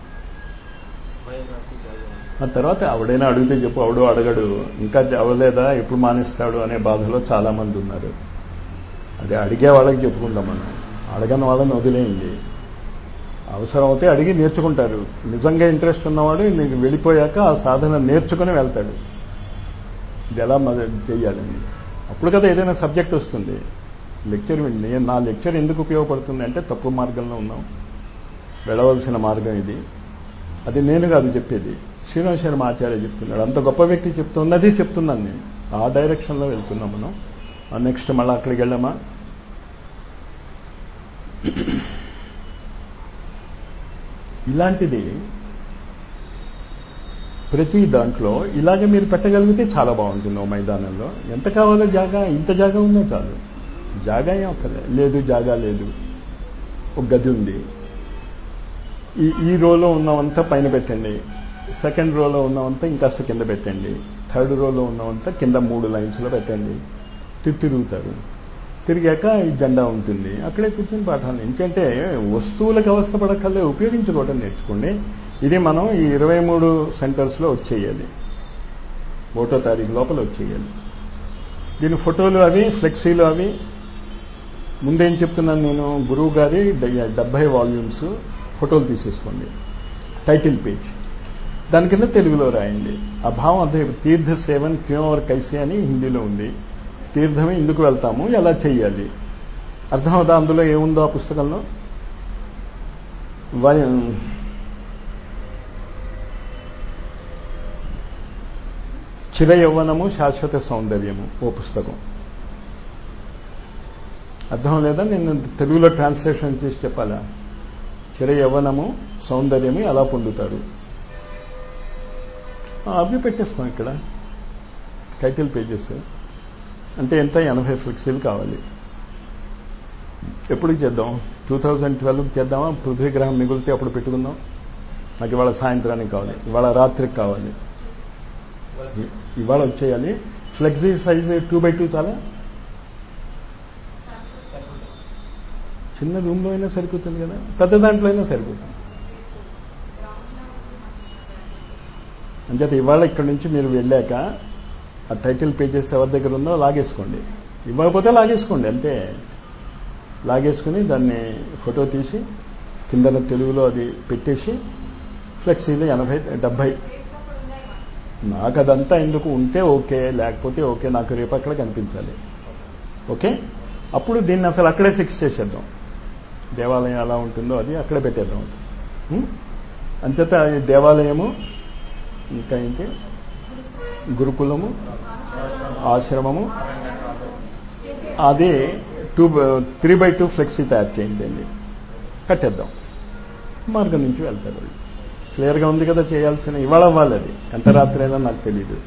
ఆ తర్వాత ఆవిడైనా అడిగితే చెప్పు ఆవిడ అడగడు ఇంకా అవలేదా ఎప్పుడు మానేస్తాడు అనే బాధలో చాలా మంది ఉన్నారు అదే అడిగే వాళ్ళకి చెప్పుకుంటాం మనం అడగని వాళ్ళని వదిలేయండి అవసరం అయితే అడిగి నేర్చుకుంటారు నిజంగా ఇంట్రెస్ట్ ఉన్నవాడు నీకు వెళ్ళిపోయాక ఆ సాధన నేర్చుకుని వెళ్తాడు ఇది ఎలా చెయ్యాలని అప్పుడు కదా ఏదైనా సబ్జెక్ట్ వస్తుంది లెక్చర్ నేను నా లెక్చర్ ఎందుకు ఉపయోగపడుతుంది అంటే తప్పు మార్గంలో ఉన్నాం వెళ్ళవలసిన మార్గం ఇది అది నేను కాదు చెప్పేది శ్రీనివాస శర్మ ఆచార్య చెప్తున్నాడు అంత గొప్ప వ్యక్తి చెప్తున్నది చెప్తున్నాను నేను ఆ డైరెక్షన్లో వెళ్తున్నాం మనం నెక్స్ట్ మళ్ళీ అక్కడికి వెళ్ళామా ఇలాంటిది ప్రతి దాంట్లో ఇలాగే మీరు పెట్టగలిగితే చాలా బాగుంటుంది ఓ మైదానంలో ఎంత కావాలో జాగా ఇంత జాగా ఉన్నా చాలు జాగా ఏం ఒక్కలే లేదు జాగా లేదు ఒక గది ఉంది ఈ ఈ రోలో ఉన్నవంతా పైన పెట్టండి సెకండ్ రోలో ఉన్నవంతా ఇంకాస్త కింద పెట్టండి థర్డ్ రోలో ఉన్నవంతా కింద మూడు లైన్స్లో పెట్టండి తిరుగుతారు తిరిగాక ఈ జెండా ఉంటుంది అక్కడే కూర్చొని పాఠాలు ఎందుకంటే వస్తువులకు అవస్థ పడకల్లే ఉపయోగించుకోవడం నేర్చుకోండి ఇది మనం ఈ ఇరవై మూడు సెంటర్స్లో వచ్చేయాలి ఒకటో తారీఖు లోపల వచ్చేయాలి దీని ఫోటోలు అవి ఫ్లెక్సీలు అవి ముందేం చెప్తున్నాను నేను గురువు గారి డెబ్బై వాల్యూమ్స్ ఫోటోలు తీసేసుకోండి టైటిల్ పేజ్ దాని కింద తెలుగులో రాయండి ఆ భావం అర్థం తీర్థ సేవన్ క్యూవర్ కైసే అని హిందీలో ఉంది తీర్థమే ఎందుకు వెళ్తాము ఎలా చెయ్యాలి అర్థమవుతా అందులో ఏముందో ఆ పుస్తకంలో చిర యవ్వనము శాశ్వత సౌందర్యము ఓ పుస్తకం అర్థం లేదా నేను తెలుగులో ట్రాన్స్లేషన్ చేసి చెప్పాలా చిర యవ్వనము సౌందర్యము ఎలా పొందుతారు అవి పెట్టేస్తాం ఇక్కడ టైటిల్ పేజెస్ అంటే ఎంత ఎనభై ఫ్లెక్సీలు కావాలి ఎప్పుడు చేద్దాం టూ థౌజండ్ ట్వెల్వ్కి చేద్దామా పృథ్వీగ్రహం మిగిలితే అప్పుడు పెట్టుకుందాం నాకు ఇవాళ సాయంత్రానికి కావాలి ఇవాళ రాత్రికి కావాలి ఇవాళ వచ్చేయాలి flexi size two by two చాలా చిన్న రూమ్లో అయినా సరిపోతుంది కదా పెద్ద దాంట్లో అయినా సరిపోతుంది అంచేత ఇవాళ ఇక్కడ నుంచి మీరు వెళ్ళాక ఆ టైటిల్ పేజెస్ ఎవరి దగ్గర ఉందో లాగేసుకోండి ఇవ్వకపోతే లాగేసుకోండి అంతే లాగేసుకుని దాన్ని ఫోటో తీసి కిందన తెలుగులో అది పెట్టేసి ఫ్లెక్సీలు ఎనభై డెబ్భై నాకు అదంతా ఎందుకు ఉంటే ఓకే లేకపోతే ఓకే నాకు రేపు అక్కడ కనిపించాలి ఓకే అప్పుడు దీన్ని అసలు అక్కడే ఫిక్స్ చేసేద్దాం దేవాలయం ఎలా ఉంటుందో అది అక్కడే పెట్టేద్దాం అంచేత ఈ దేవాలయము ఇంకా ఏంటి గురుకులము ఆశ్రమము అది two three by two flexi తయారు చేయండి అండి కట్టేద్దాం మార్గం నుంచి వెళ్తారు వాళ్ళు క్లియర్గా ఉంది కదా చేయాల్సిన ఇవాళ అవ్వాలి అది ఎంత రాత్రి అయినా నాకు తెలియదు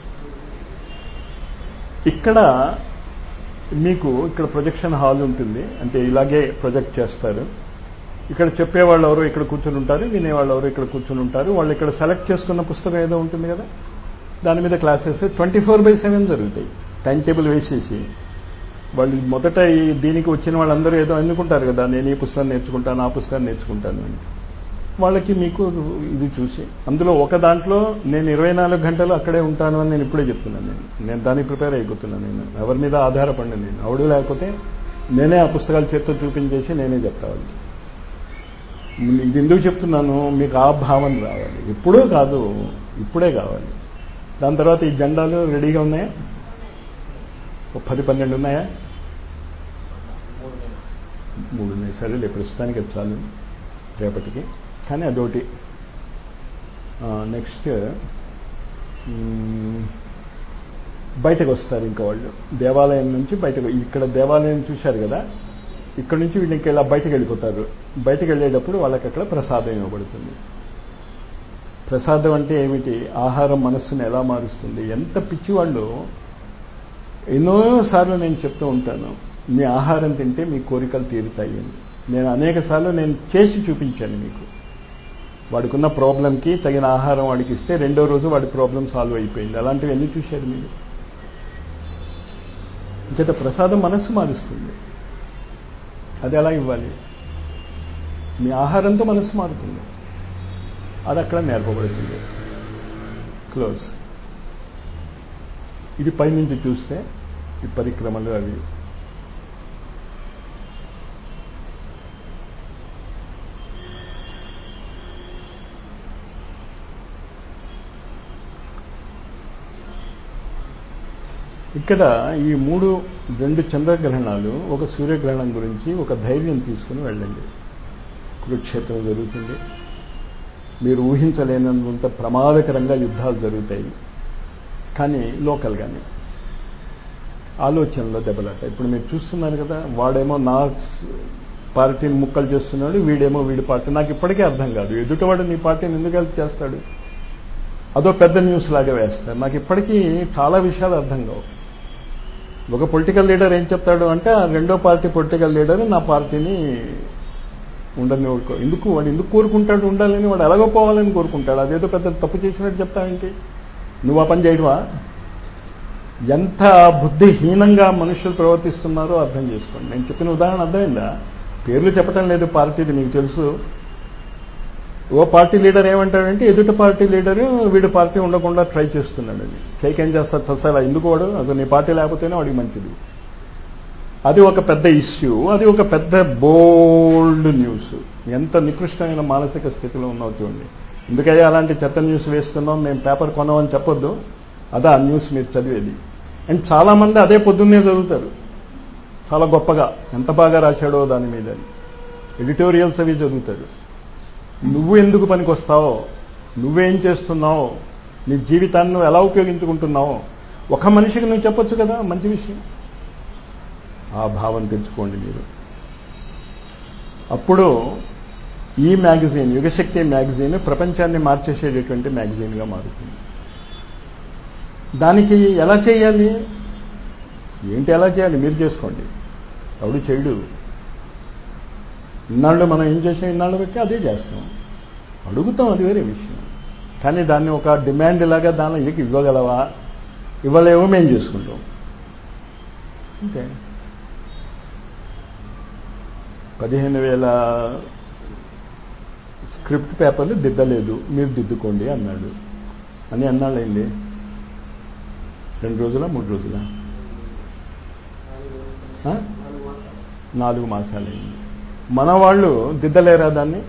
ఇక్కడ మీకు ఇక్కడ ప్రొజెక్షన్ హాల్ ఉంటుంది అంటే ఇలాగే ప్రొజెక్ట్ చేస్తారు ఇక్కడ చెప్పేవాళ్ళు ఎవరో ఇక్కడ కూర్చుని ఉంటారు వినేవాళ్ళు ఎవరో ఇక్కడ కూర్చుని ఉంటారు వాళ్ళు ఇక్కడ సెలెక్ట్ చేసుకున్న పుస్తకం ఏదో ఉంటుంది కదా దాని మీద classes twenty four by seven జరుగుతాయి టైం టేబుల్ వేసేసి వాళ్ళు మొదట ఈ దీనికి వచ్చిన వాళ్ళందరూ ఏదో అనుకుంటారు కదా నేను ఈ పుస్తకం నేర్చుకుంటాను ఆ పుస్తకం నేర్చుకుంటాను అని వాళ్ళకి మీకు ఇది చూసి అందులో ఒక దాంట్లో నేను ఇరవై నాలుగు గంటలు అక్కడే ఉంటాను అని నేను ఇప్పుడే చెప్తున్నాను నేను నేను దానికి ప్రిపేర్ అయిపోతున్నాను నేను ఎవరి మీద ఆధారపడి నేను అవడు లేకపోతే నేనే ఆ పుస్తకాలు చేత్తో చూపించేసి నేనే చెప్తా వాళ్ళకి ఇది ఎందుకు చెప్తున్నాను మీకు ఆ భావన రావాలి ఎప్పుడూ కాదు ఇప్పుడే కావాలి దాని తర్వాత ఈ జెండాలు రెడీగా ఉన్నాయా ఒక పది పన్నెండు ఉన్నాయా మూడు ఉన్నాయి సరే ప్రస్తుతానికి చాలు రేపటికి కానీ అదొకటి నెక్స్ట్ బయటకు వస్తారు ఇంకా వాళ్ళు దేవాలయం నుంచి బయటకు ఇక్కడ దేవాలయం చూశారు కదా ఇక్కడ నుంచి వీళ్ళకి ఇలా బయటకు వెళ్ళిపోతారు బయటకు వెళ్ళేటప్పుడు వాళ్ళకి అక్కడ ప్రసాదం ఇవ్వబడుతుంది ప్రసాదం అంటే ఏమిటి ఆహారం మనస్సును ఎలా మారుస్తుంది ఎంత పిచ్చివాళ్ళు ఎన్నోసార్లు నేను చెప్తూ ఉంటాను మీ ఆహారం తింటే మీ కోరికలు తీరుతాయి అని నేను అనేక సార్లు నేను చేసి చూపించాను మీకు వాడికున్న ప్రాబ్లంకి తగిన ఆహారం వాడికి ఇస్తే రెండో రోజు వాడి ప్రాబ్లం సాల్వ్ అయిపోయింది అలాంటివి ఎన్ని చూశారు మీరు చేత ప్రసాదం మనస్సు మారుస్తుంది అది ఎలా ఇవ్వాలి మీ ఆహారంతో మనస్సు మారుతుంది అది అక్కడ నేర్పబడుతుంది క్లోజ్ ఇది పైనుంచి చూస్తే ఈ పరిక్రమలు అవి ఇక్కడ ఈ మూడు రెండు చంద్రగ్రహణాలు ఒక సూర్యగ్రహణం గురించి ఒక ధైర్యం తీసుకుని వెళ్ళండి కురుక్షేత్రం జరుగుతుంది మీరు ఊహించలేనంత ప్రమాదకరంగా యుద్ధాలు జరుగుతాయి కానీ లోకల్గానే ఆలోచనలో దెబ్బలాట ఇప్పుడు మీరు చూస్తున్నారు కదా వాడేమో నా పార్టీని ముక్కలు చేస్తున్నాడు వీడేమో వీడి పార్టీ నాకు ఇప్పటికే అర్థం కాదు ఎదుటివాడు నీ పార్టీని ఎందుకు హెల్ప్ చేస్తాడు అదో పెద్ద న్యూస్ లాగా వేస్తారు నాకు ఇప్పటికీ చాలా విషయాలు అర్థం కావు ఒక పొలిటికల్ లీడర్ ఏం చెప్తాడు అంటే ఆ రెండో పార్టీ పొలిటికల్ లీడర్ నా పార్టీని ఉండని ఎందుకు వాడు ఎందుకు కోరుకుంటాడు ఉండాలని వాడు ఎలాగో పోవాలని కోరుకుంటాడు అదేదో పెద్ద తప్పు చేసినట్టు చెప్తావేంటి నువ్వు ఆ పని చేయడమా ఎంత బుద్ధిహీనంగా మనుషులు ప్రవర్తిస్తున్నారో అర్థం చేసుకోండి నేను చెప్పిన ఉదాహరణ అర్థమైందా పేర్లు చెప్పటం లేదు పార్టీది మీకు తెలుసు ఓ పార్టీ లీడర్ ఏమంటాడంటే ఎదుటి పార్టీ లీడరు వీడి పార్టీ ఉండకుండా ట్రై చేస్తున్నాడు అది కేక్ ఏం చేస్తా చస్తారా ఎందుకు వాడు అసలు నీ పార్టీ లేకపోతేనే వాడికి మంచిది అది ఒక పెద్ద ఇష్యూ అది ఒక పెద్ద బోల్డ్ న్యూస్ ఎంత నికృష్టమైన మానసిక స్థితిలో ఉన్నావు చూడండి ఎందుకయ్యా అలాంటి చెత్త న్యూస్ వేస్తున్నాం మేము పేపర్ కొనమని చెప్పొద్దు అదా ఆ న్యూస్ మీరు చదివేది అండ్ చాలామంది అదే పొద్దున్నే చదువుతారు చాలా గొప్పగా ఎంత బాగా రాశాడో దాని మీద ఎడిటోరియల్స్ అవి చదువుతారు నువ్వు ఎందుకు పనికొస్తావో నువ్వేం చేస్తున్నావు నీ జీవితాన్ని నువ్వు ఎలా ఉపయోగించుకుంటున్నావు ఒక మనిషికి నువ్వు చెప్పొచ్చు కదా మంచి విషయం ఆ భావం తెచ్చుకోండి మీరు అప్పుడు ఈ మ్యాగజైన్ యుగశక్తి మ్యాగజైన్ ప్రపంచాన్ని మార్చేసేటటువంటి మ్యాగజైన్గా మారుతుంది దానికి ఎలా చేయాలి ఏంటి ఎలా చేయాలి మీరు చేసుకోండి ఎవడు చేయడు ఇన్నాళ్ళు మనం ఏం చేసాం ఇన్నాళ్ళు బట్టి అదే చేస్తాం అడుగుతాం అది వేరే విషయం కానీ దాన్ని ఒక డిమాండ్ లాగా దాని ఇక ఇవ్వగలవా ఇవ్వలేవో మేము చేసుకుంటాం అంతే పదిహేను వేల స్క్రిప్ట్ పేపర్లు దిద్దలేదు మీరు దిద్దుకోండి అన్నాడు అని అన్నాళ్ళైంది రెండు రోజుల మూడు రోజుల నాలుగు మాసాలైంది మన వాళ్ళు దిద్దలేరా దాన్ని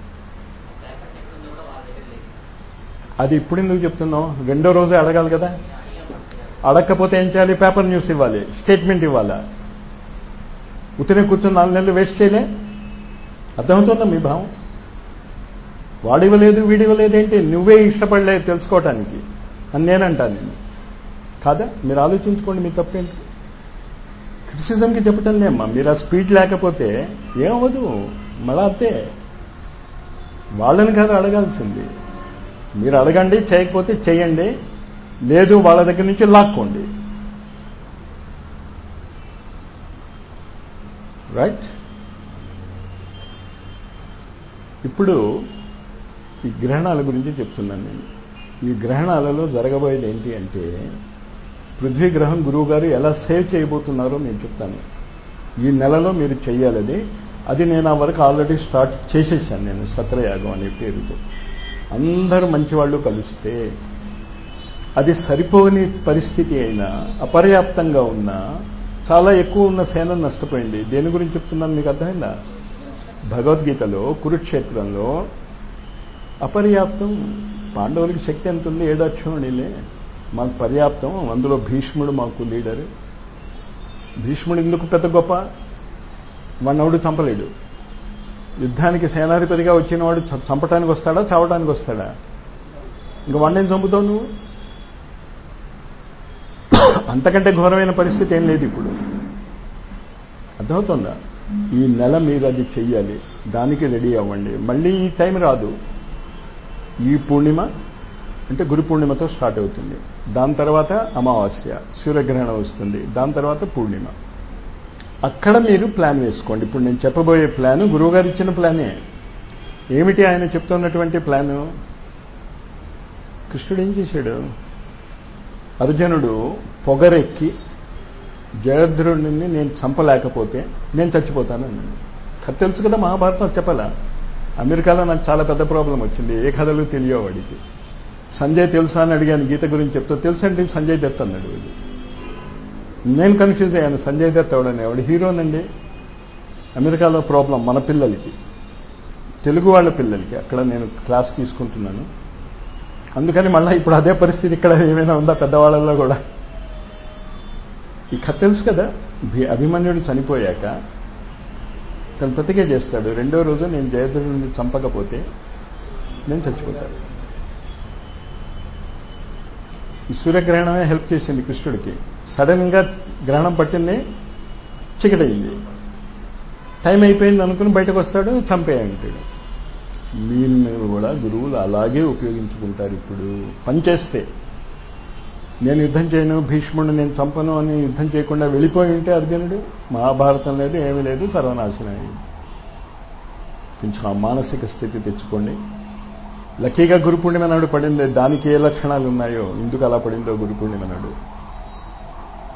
అది ఇప్పుడు ఎందుకు చెప్తున్నావు రెండో రోజే అడగాలి కదా అడగకపోతే ఏం చేయాలి పేపర్ న్యూస్ ఇవ్వాలి స్టేట్మెంట్ ఇవ్వాలా ఉత్తినే కూర్చొని నాలుగు నెలలు వేస్ట్ చేయలే అర్థమవుతుందా మీ భావం వాడివ్వలేదు వీడివ్వలేదు ఏంటి నువ్వే ఇష్టపడలేదు తెలుసుకోవటానికి అని నేనంటాను నేను కాదా మీరు ఆలోచించుకోండి మీ తప్పేంటి క్రిటిసిజంకి చెప్పటం లేమ్మా మీరు ఆ స్పీడ్ లేకపోతే ఏమవ్వదు మళ్ళా అంతే వాళ్ళని కాదు అడగాల్సింది మీరు అడగండి చేయకపోతే చేయండి లేదు వాళ్ళ దగ్గర నుంచి లాక్కోండి రైట్ ఇప్పుడు ఈ గ్రహణాల గురించి చెప్తున్నాను నేను ఈ గ్రహణాలలో జరగబోయేది ఏంటి అంటే పృథ్వీ గ్రహం గురువు గారు ఎలా సేవ్ చేయబోతున్నారో నేను చెప్తాను ఈ నెలలో మీరు చెయ్యాలది అది నేను ఆ వరకు ఆల్రెడీ స్టార్ట్ చేసేసాను నేను సత్రయాగం అనే పేరుతో అందరూ మంచివాళ్ళు కలిస్తే అది సరిపోని పరిస్థితి అయినా అపర్యాప్తంగా ఉన్నా చాలా ఎక్కువ ఉన్న సేన నష్టపోయింది దేని గురించి చెప్తున్నాను మీకు అర్థమైందా భగవద్గీతలో కురుక్షేత్రంలో అపర్యాప్తం పాండవులకి శక్తి ఎంత ఉంది ఏడాక్షణుడిలే మాకు పర్యాప్తం అందులో భీష్ముడు మాకు లీడర్ భీష్ముడు ఎందుకు పెద్ద గొప్ప వాడినవుడు చంపలేడు యుద్ధానికి సేనాధిపతిగా వచ్చిన వాడు చంపటానికి వస్తాడా చావటానికి వస్తాడా ఇంకా వాడిని చంపుతావు నువ్వు అంతకంటే ఘోరమైన పరిస్థితి ఏం లేదు ఇప్పుడు అర్థమవుతుందా ఈ నెల మీరు అది చెయ్యాలి దానికి రెడీ అవ్వండి మళ్ళీ ఈ టైం రాదు ఈ పూర్ణిమ అంటే గురు పూర్ణిమతో స్టార్ట్ అవుతుంది దాని తర్వాత అమావాస్య సూర్యగ్రహణం వస్తుంది దాని తర్వాత పూర్ణిమ అక్కడ మీరు ప్లాన్ వేసుకోండి ఇప్పుడు నేను చెప్పబోయే ప్లాన్ గురువుగారు ఇచ్చిన ప్లానే ఏమిటి ఆయన చెప్తున్నటువంటి ప్లాను కృష్ణుడు ఏం చేశాడు అర్జునుడు పొగరెక్కి జయద్రుడిని నేను చంపలేకపోతే నేను చచ్చిపోతానన్నాడు కథ తెలుసు కదా మహాభారతం చెప్పాలా అమెరికాలో నాకు చాలా పెద్ద ప్రాబ్లం వచ్చింది ఏ కథలు తెలియవు వాడికి సంజయ్ తెలుసా అని అడిగాను గీత గురించి చెప్తా తెలుసండి సంజయ్ దత్ అన్నాడు వీడు నేను కన్ఫ్యూజ్ అయ్యాను సంజయ్ దత్ ఎవడని ఎవడు హీరోనండి అమెరికాలో ప్రాబ్లం మన పిల్లలకి తెలుగు వాళ్ళ పిల్లలకి అక్కడ నేను క్లాస్ తీసుకుంటున్నాను అందుకని మళ్ళీ ఇప్పుడు అదే పరిస్థితి ఇక్కడ ఏమైనా ఉందా పెద్దవాళ్ళల్లో కూడా ఈ కథ తెలుసు కదా అభిమన్యుడు చనిపోయాక తను ప్రతికే చేస్తాడు రెండో రోజు నేను జయద్రుడిని చంపకపోతే నేను చచ్చిపోతాను ఈ సూర్యగ్రహణమే హెల్ప్ చేసింది కృష్ణుడికి సడన్ గా గ్రహణం పట్టింది చికటయింది టైం అయిపోయింది అనుకుని బయటకు వస్తాడు చంపేయంటాడు మీరు కూడా గురువులు అలాగే ఉపయోగించుకుంటారు ఇప్పుడు పనిచేస్తే నేను యుద్ధం చేయను భీష్ముడు నేను చంపను అని యుద్ధం చేయకుండా వెళ్ళిపోయి ఉంటే అర్జునుడు మహాభారతం లేదు ఏమీ లేదు సర్వనాశనం అయింది కొంచెం ఆ మానసిక స్థితి తెచ్చుకోండి లక్కీగా గురు పూర్ణిమ నాడు పడింది దానికి ఏ లక్షణాలు ఉన్నాయో ఎందుకు అలా పడిందో గురు పూర్ణిమ నాడు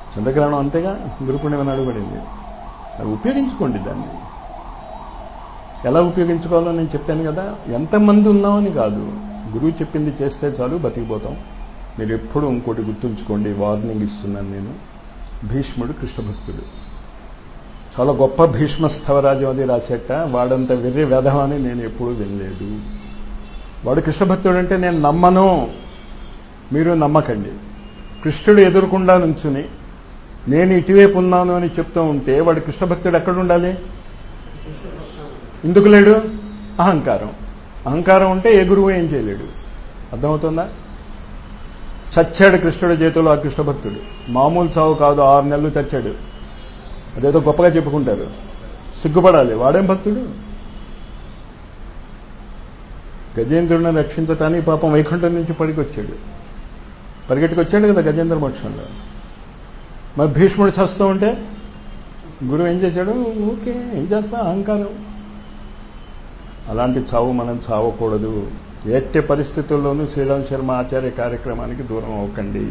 చంద్రగ్రహణం అంతేగా గురు పూర్ణిమ నాడు పడింది అది ఉపయోగించుకోండి దాన్ని ఎలా ఉపయోగించుకోవాలో నేను చెప్పాను కదా ఎంతమంది ఉన్నామని కాదు గురువు చెప్పింది చేస్తే చాలు బతికిపోతాం మీరు ఎప్పుడు ఇంకోటి గుర్తుంచుకోండి వార్నింగ్ ఇస్తున్నాను నేను భీష్ముడు కృష్ణభక్తుడు చాలా గొప్ప భీష్మ స్థవరాజు అది రాసేట వాడంత వెర్రి వేధం అని నేను ఎప్పుడూ వినలేదు వాడు కృష్ణభక్తుడు అంటే నేను నమ్మను మీరు నమ్మకండి కృష్ణుడు ఎదురుకుండా నుంచుని నేను ఇటువైపు ఉన్నాను అని చెప్తూ ఉంటే వాడు కృష్ణభక్తుడు ఎక్కడ ఉండాలి ఎందుకు లేడు అహంకారం అహంకారం ఉంటే ఏ గురువు ఏం చేయలేడు అర్థమవుతుందా చచ్చాడు కృష్ణుడి చేతిలో ఆ కృష్ణభక్తుడు మామూలు చావు కాదు ఆరు నెలలు చచ్చాడు అదేదో గొప్పగా చెప్పుకుంటారు సిగ్గుపడాలి వాడేం భక్తుడు గజేంద్రుడిని రక్షించటానికి పాపం వైకుంఠం నుంచి పడికొచ్చాడు పరిగెట్టుకొచ్చాడు కదా గజేంద్ర మోక్షంలో మరి భీష్ముడు చస్తూ ఉంటే గురువు ఏం చేశాడు ఓకే ఏం చేస్తా అహంకారం అలాంటి చావు మనం చావకూడదు ఎట్టి పరిస్థితుల్లోనూ శ్రీరామ్ శర్మ ఆచార్య కార్యక్రమానికి దూరం అవ్వకండి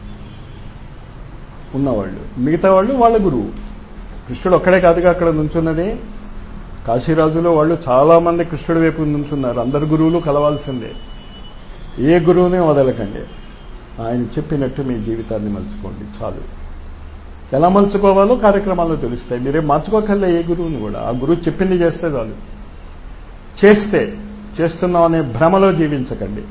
ఉన్నవాళ్ళు మిగతా వాళ్ళు వాళ్ళ గురువు కృష్ణుడు ఒక్కడే కాదుగా అక్కడ నుంచున్నది కాశీరాజులో వాళ్ళు చాలామంది కృష్ణుడి వైపు నుంచున్నారు అందరు గురువులు కలవాల్సిందే ఏ గురువుని వదలకండి ఆయన చెప్పినట్టు మీ జీవితాన్ని మలుచుకోండి చాలు ఎలా మలుచుకోవాలో కార్యక్రమాల్లో తెలుస్తాయి మీరేం మార్చుకోకల్లా ఏ గురువుని కూడా ఆ గురువు చెప్పింది చేస్తే చాలు చేస్తే చేస్తున్నాం అనే భ్రమలో జీవించకండి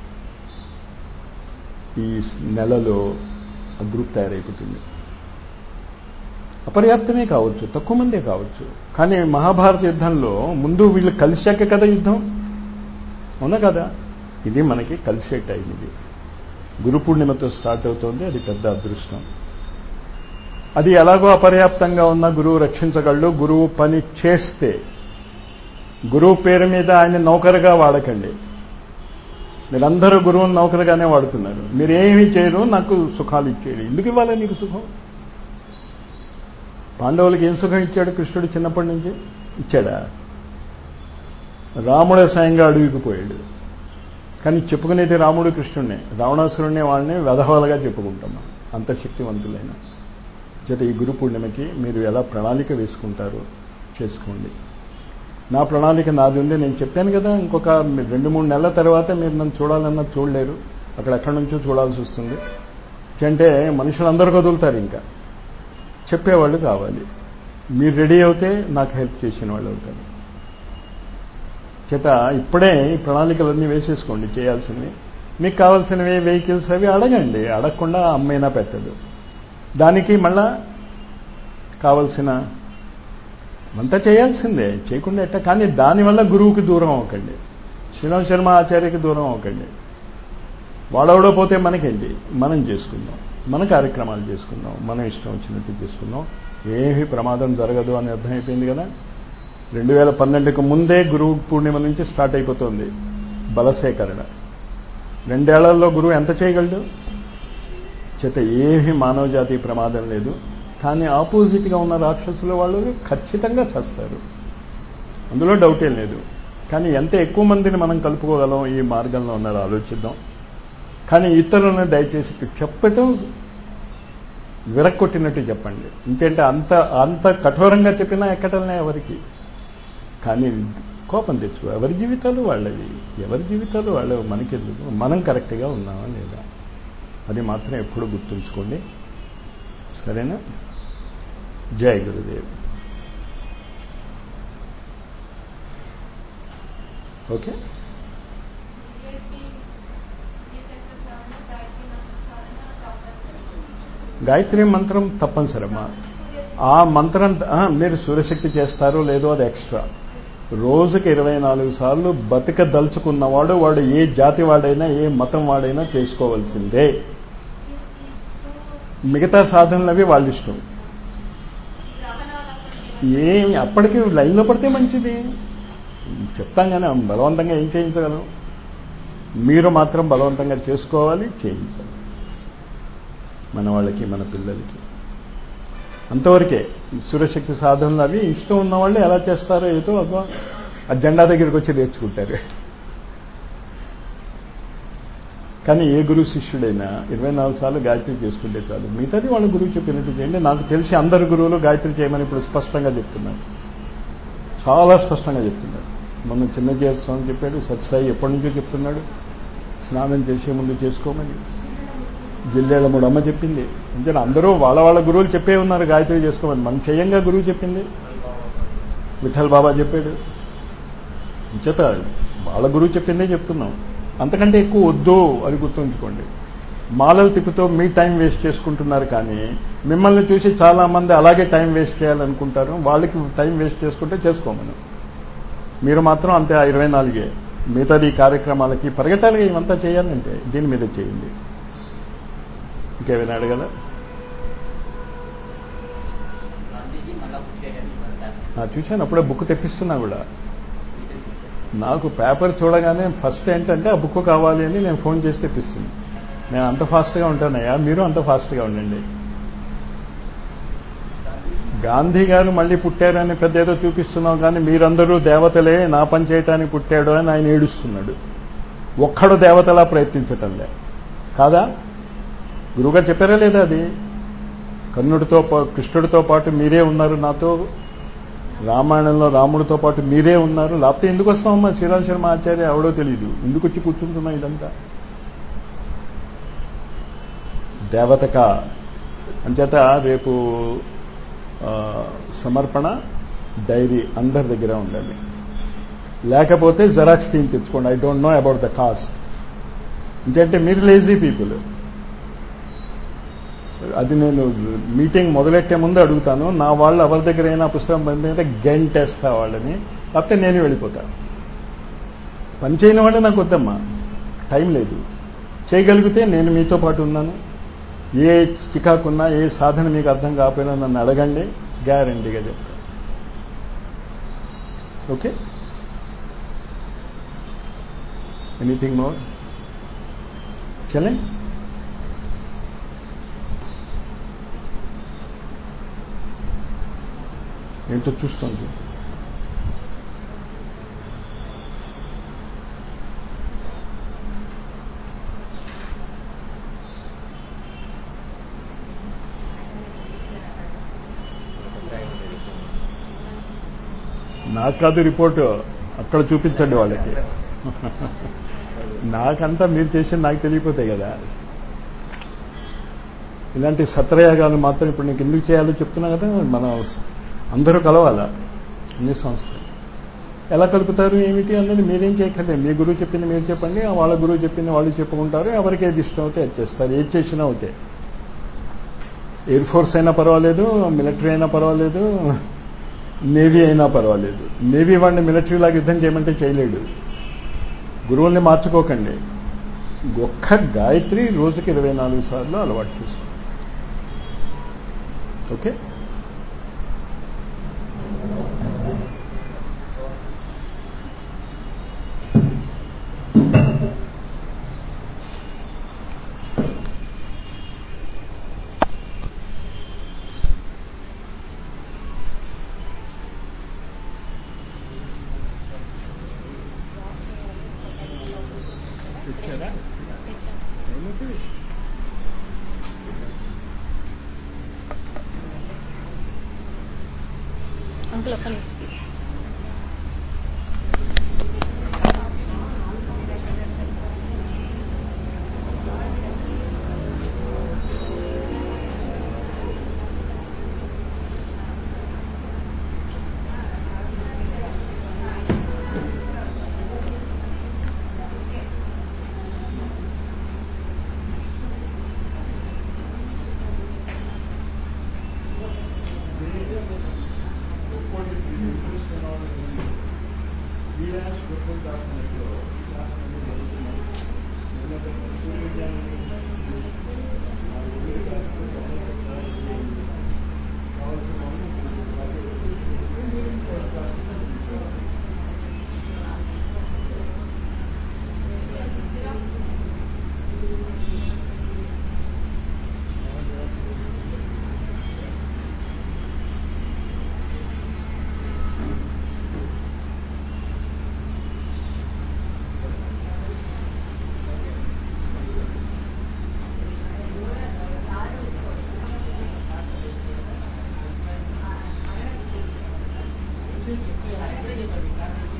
ఈ నెలలో ఆ గ్రూప్ తయారైపోతుంది అపర్యాప్తమే కావచ్చు తక్కువ మందే కావచ్చు కానీ మహాభారత యుద్ధంలో ముందు వీళ్ళు కలిశాక కదా యుద్ధం అవునా కదా ఇది మనకి కలిసే టైం ఇది గురు పూర్ణిమతో స్టార్ట్ అవుతోంది అది పెద్ద అదృష్టం అది ఎలాగో అపర్యాప్తంగా ఉన్న గురువు రక్షించగలడు గురువు పని చేస్తే గురువు పేరు మీద ఆయన నౌకరుగా వాడకండి మీరందరూ గురువుని నౌకరుగానే వాడుతున్నారు మీరేమీ చేయరు నాకు సుఖాలు ఇచ్చేది ఎందుకు ఇవ్వాలి నీకు సుఖం పాండవులకి ఏం సుఖం ఇచ్చాడు కృష్ణుడు చిన్నప్పటి నుంచి ఇచ్చాడా రాముడు స్వయంగా అడవికి పోయాడు కానీ చెప్పుకునేది రాముడు కృష్ణుడినే రావణాసురుడిని వాళ్ళని వెధవాలుగా చెప్పుకుంటాం మనం అంత శక్తివంతులైన చేత ఈ గురు పూర్ణిమకి మీరు ఎలా ప్రణాళిక వేసుకుంటారో చేసుకోండి నా ప్రణాళిక నాది ఉంది నేను చెప్పాను కదా ఇంకొక రెండు మూడు నెలల తర్వాత మీరు నన్ను చూడాలన్నా చూడలేరు అక్కడ ఎక్కడి నుంచో చూడాల్సి వస్తుంది అంటే మనుషులందరూ వదులుతారు ఇంకా చెప్పేవాళ్ళు కావాలి మీరు రెడీ అవుతే నాకు హెల్ప్ చేసిన వాళ్ళు అవుతారు చేత ఇప్పుడే ఈ ప్రణాళికలన్నీ వేసేసుకోండి చేయాల్సినవి మీకు కావాల్సినవి వెహికల్స్ అవి అడగండి అడగకుండా అమ్మైనా పెట్టదు దానికి మళ్ళా కావలసిన అంతా చేయాల్సిందే చేయకుండా ఎట్ట కానీ దానివల్ల గురువుకి దూరం అవ్వకండి శ్రీరామ్ శర్మ ఆచార్యకి దూరం అవ్వకండి వాడవడో పోతే మనకేంటి మనం చేసుకుందాం మన కార్యక్రమాలు చేసుకుందాం మనం ఇష్టం వచ్చినట్టు చేసుకుందాం ఏమీ ప్రమాదం జరగదు అని అర్థమైపోయింది కదా రెండు వేల పన్నెండుకు ముందే గురువు పూర్ణిమ నుంచి స్టార్ట్ అయిపోతుంది బలసేకరణ రెండేళ్లలో గురువు ఎంత చేయగలడు చేత ఏమీ మానవ జాతి ప్రమాదం లేదు కానీ ఆపోజిట్గా ఉన్న రాక్షసుల వాళ్ళు ఖచ్చితంగా చేస్తారు అందులో డౌటే లేదు కానీ ఎంత ఎక్కువ మందిని మనం కలుపుకోగలం ఈ మార్గంలో ఉన్నారో ఆలోచిద్దాం కానీ ఇతరులను దయచేసి చెప్పటం విరక్కొట్టినట్టు చెప్పండి ఇంకేంటే అంత అంత కఠోరంగా చెప్పినా ఎక్కటలనే ఎవరికి కానీ కోపం తెచ్చు ఎవరి జీవితాలు వాళ్ళవి ఎవరి జీవితాలు వాళ్ళవి మనకెందుకు మనం కరెక్ట్గా ఉన్నామా లేదా అది మాత్రం ఎప్పుడు గుర్తుంచుకోండి సరేనా జై గురుదేవ్ ఓకే గాయత్రి మంత్రం తప్పనిసరమ్మా ఆ మంత్రం మీరు సూర్యశక్తి చేస్తారో లేదో అది ఎక్స్ట్రా రోజుకి ఇరవై నాలుగు సార్లు బతిక దలుచుకున్నవాడు వాడు ఏ జాతి వాడైనా ఏ మతం వాడైనా చేసుకోవాల్సిందే మిగతా సాధనలు అవి వాళ్ళ ఇష్టం ఏమి అప్పటికి లైన్లో పడితే మంచిది చెప్తాం కానీ బలవంతంగా ఏం చేయించగలం మీరు మాత్రం బలవంతంగా చేసుకోవాలి చేయించాలి మన వాళ్ళకి మన పిల్లలకి అంతవరకే సూర్యశక్తి సాధనలు అవి ఇష్టం ఉన్న వాళ్ళు ఎలా చేస్తారో ఏదో అబ్బా ఆ జెండా దగ్గరికి వచ్చి నేర్చుకుంటారు కానీ ఏ గురువు శిష్యుడైనా ఇరవై నాలుగు సార్లు గాయత్రి చేసుకుంటే చాలు మిగతాది వాళ్ళ గురువు చెప్పినట్టు చేయండి నాకు తెలిసి అందరు గురువులు గాయత్రి చేయమని ఇప్పుడు స్పష్టంగా చెప్తున్నారు చాలా స్పష్టంగా చెప్తున్నారు మొన్న చిన్నజీవ స్వామి చెప్పాడు సత్సాయి ఎప్పటి నుంచో చెప్తున్నాడు స్నానం చేసే ముందు చేసుకోమని జిల్లేళ్ళ మూడు అమ్మ చెప్పింది అంటే అందరూ వాళ్ళ వాళ్ళ గురువులు చెప్పే ఉన్నారు గాయత్రి చేసుకోమని మనం చేయంగా గురువు చెప్పింది విఠల్ బాబా చెప్పాడు చేత వాళ్ళ గురువు చెప్పిందే చెప్తున్నాం అంతకంటే ఎక్కువ వద్దు అని గుర్తుంచుకోండి మాలలు తిప్పుతో మీ టైం వేస్ట్ చేసుకుంటున్నారు కానీ మిమ్మల్ని చూసి చాలా మంది అలాగే టైం వేస్ట్ చేయాలనుకుంటారు వాళ్ళకి టైం వేస్ట్ చేసుకుంటే చేసుకోమను మీరు మాత్రం అంతే ఆ ఇరవై నాలుగే మిగతాది ఈ కార్యక్రమాలకి పరిగెట్టాలిగా ఇవంతా చేయాలంటే దీని మీద చేయండి ఇంకేమైనా అడగల చూశాను అప్పుడే బుక్ తెప్పిస్తున్నా కూడా నాకు పేపర్ చూడగానే ఫస్ట్ ఏంటంటే ఆ బుక్ కావాలి అని నేను ఫోన్ చేసి తెప్పిస్తుంది నేను అంత ఫాస్ట్గా ఉంటానయ్యా మీరు అంత ఫాస్ట్గా ఉండండి గాంధీ గారు మళ్ళీ పుట్టారని పెద్ద ఏదో చూపిస్తున్నాం కానీ మీరందరూ దేవతలే నా పని చేయటానికి పుట్టాడు అని ఆయన ఏడుస్తున్నాడు ఒక్కడు దేవతలా ప్రయత్నించటంలే కాదా గురువుగారు చెప్పారా లేదా అది కర్ణుడితో కృష్ణుడితో పాటు మీరే ఉన్నారు నాతో రామాయణంలో రాముడితో పాటు మీరే ఉన్నారు లేకపోతే ఎందుకు వస్తామమ్మా శ్రీరామ్ శర్మ ఆచార్య ఎవడో తెలియదు ఎందుకు వచ్చి కూర్చుంటున్నా ఇదంతా దేవతక అంచేత రేపు సమర్పణ డైరీ అందరి దగ్గర ఉండాలి లేకపోతే జెరాక్స్ టీమ్ తెచ్చుకోండి I don't know about the cost ఎందుకంటే మీరు లేజీ పీపుల్ అది నేను మీటింగ్ మొదలెట్టే ముందు అడుగుతాను నా వాళ్ళు ఎవరి దగ్గర అయినా పుస్తకం పంపితే గెంటేస్తా వాళ్ళని లేకపోతే నేను వెళ్ళిపోతా పని చేయని వాళ్ళే నాకు వద్దమ్మా టైం లేదు చేయగలిగితే నేను మీతో పాటు ఉన్నాను ఏ చికాకున్నా ఏ సాధన మీకు అర్థం కాకపోయినా నన్ను అడగండి గ్యారంటీగా చెప్తా ఓకే ఎనీథింగ్ మోర్ చలే ఏంటో చూస్తుంది నాకు కాదు రిపోర్టు అక్కడ చూపించండి వాళ్ళకి నాకంతా మీరు చేసి నాకు తెలియపోతాయి కదా ఇలాంటి సత్రయాగాలు మాత్రం ఇప్పుడు నీకు ఎందుకు చేయాలో చెప్తున్నా కదా మన అందరూ కలవాలా అన్ని సంస్థలు ఎలా కలుపుతారు ఏమిటి అన్నది మీరేం చేయక్కర్లేదు మీ గురువు చెప్పింది మీరు చెప్పండి వాళ్ళ గురువు చెప్పింది వాళ్ళు చెప్పుకుంటారు ఎవరికి ఏది ఇష్టం అవుతే అది చేస్తారు ఏది చేసినా ఓకే ఎయిర్ ఫోర్స్ అయినా పర్వాలేదు మిలిటరీ అయినా పర్వాలేదు నేవీ అయినా పర్వాలేదు నేవీ వాడిని మిలిటరీలాగా యుద్ధం చేయమంటే చేయలేడు గురువుల్ని మార్చుకోకండి ఒక్క గాయత్రి రోజుకి ఇరవై నాలుగు సార్లు అలవాటు చేసుకోండి ఓకే అంకుల్ ఒక్క నిమిషం విజ్ఞానం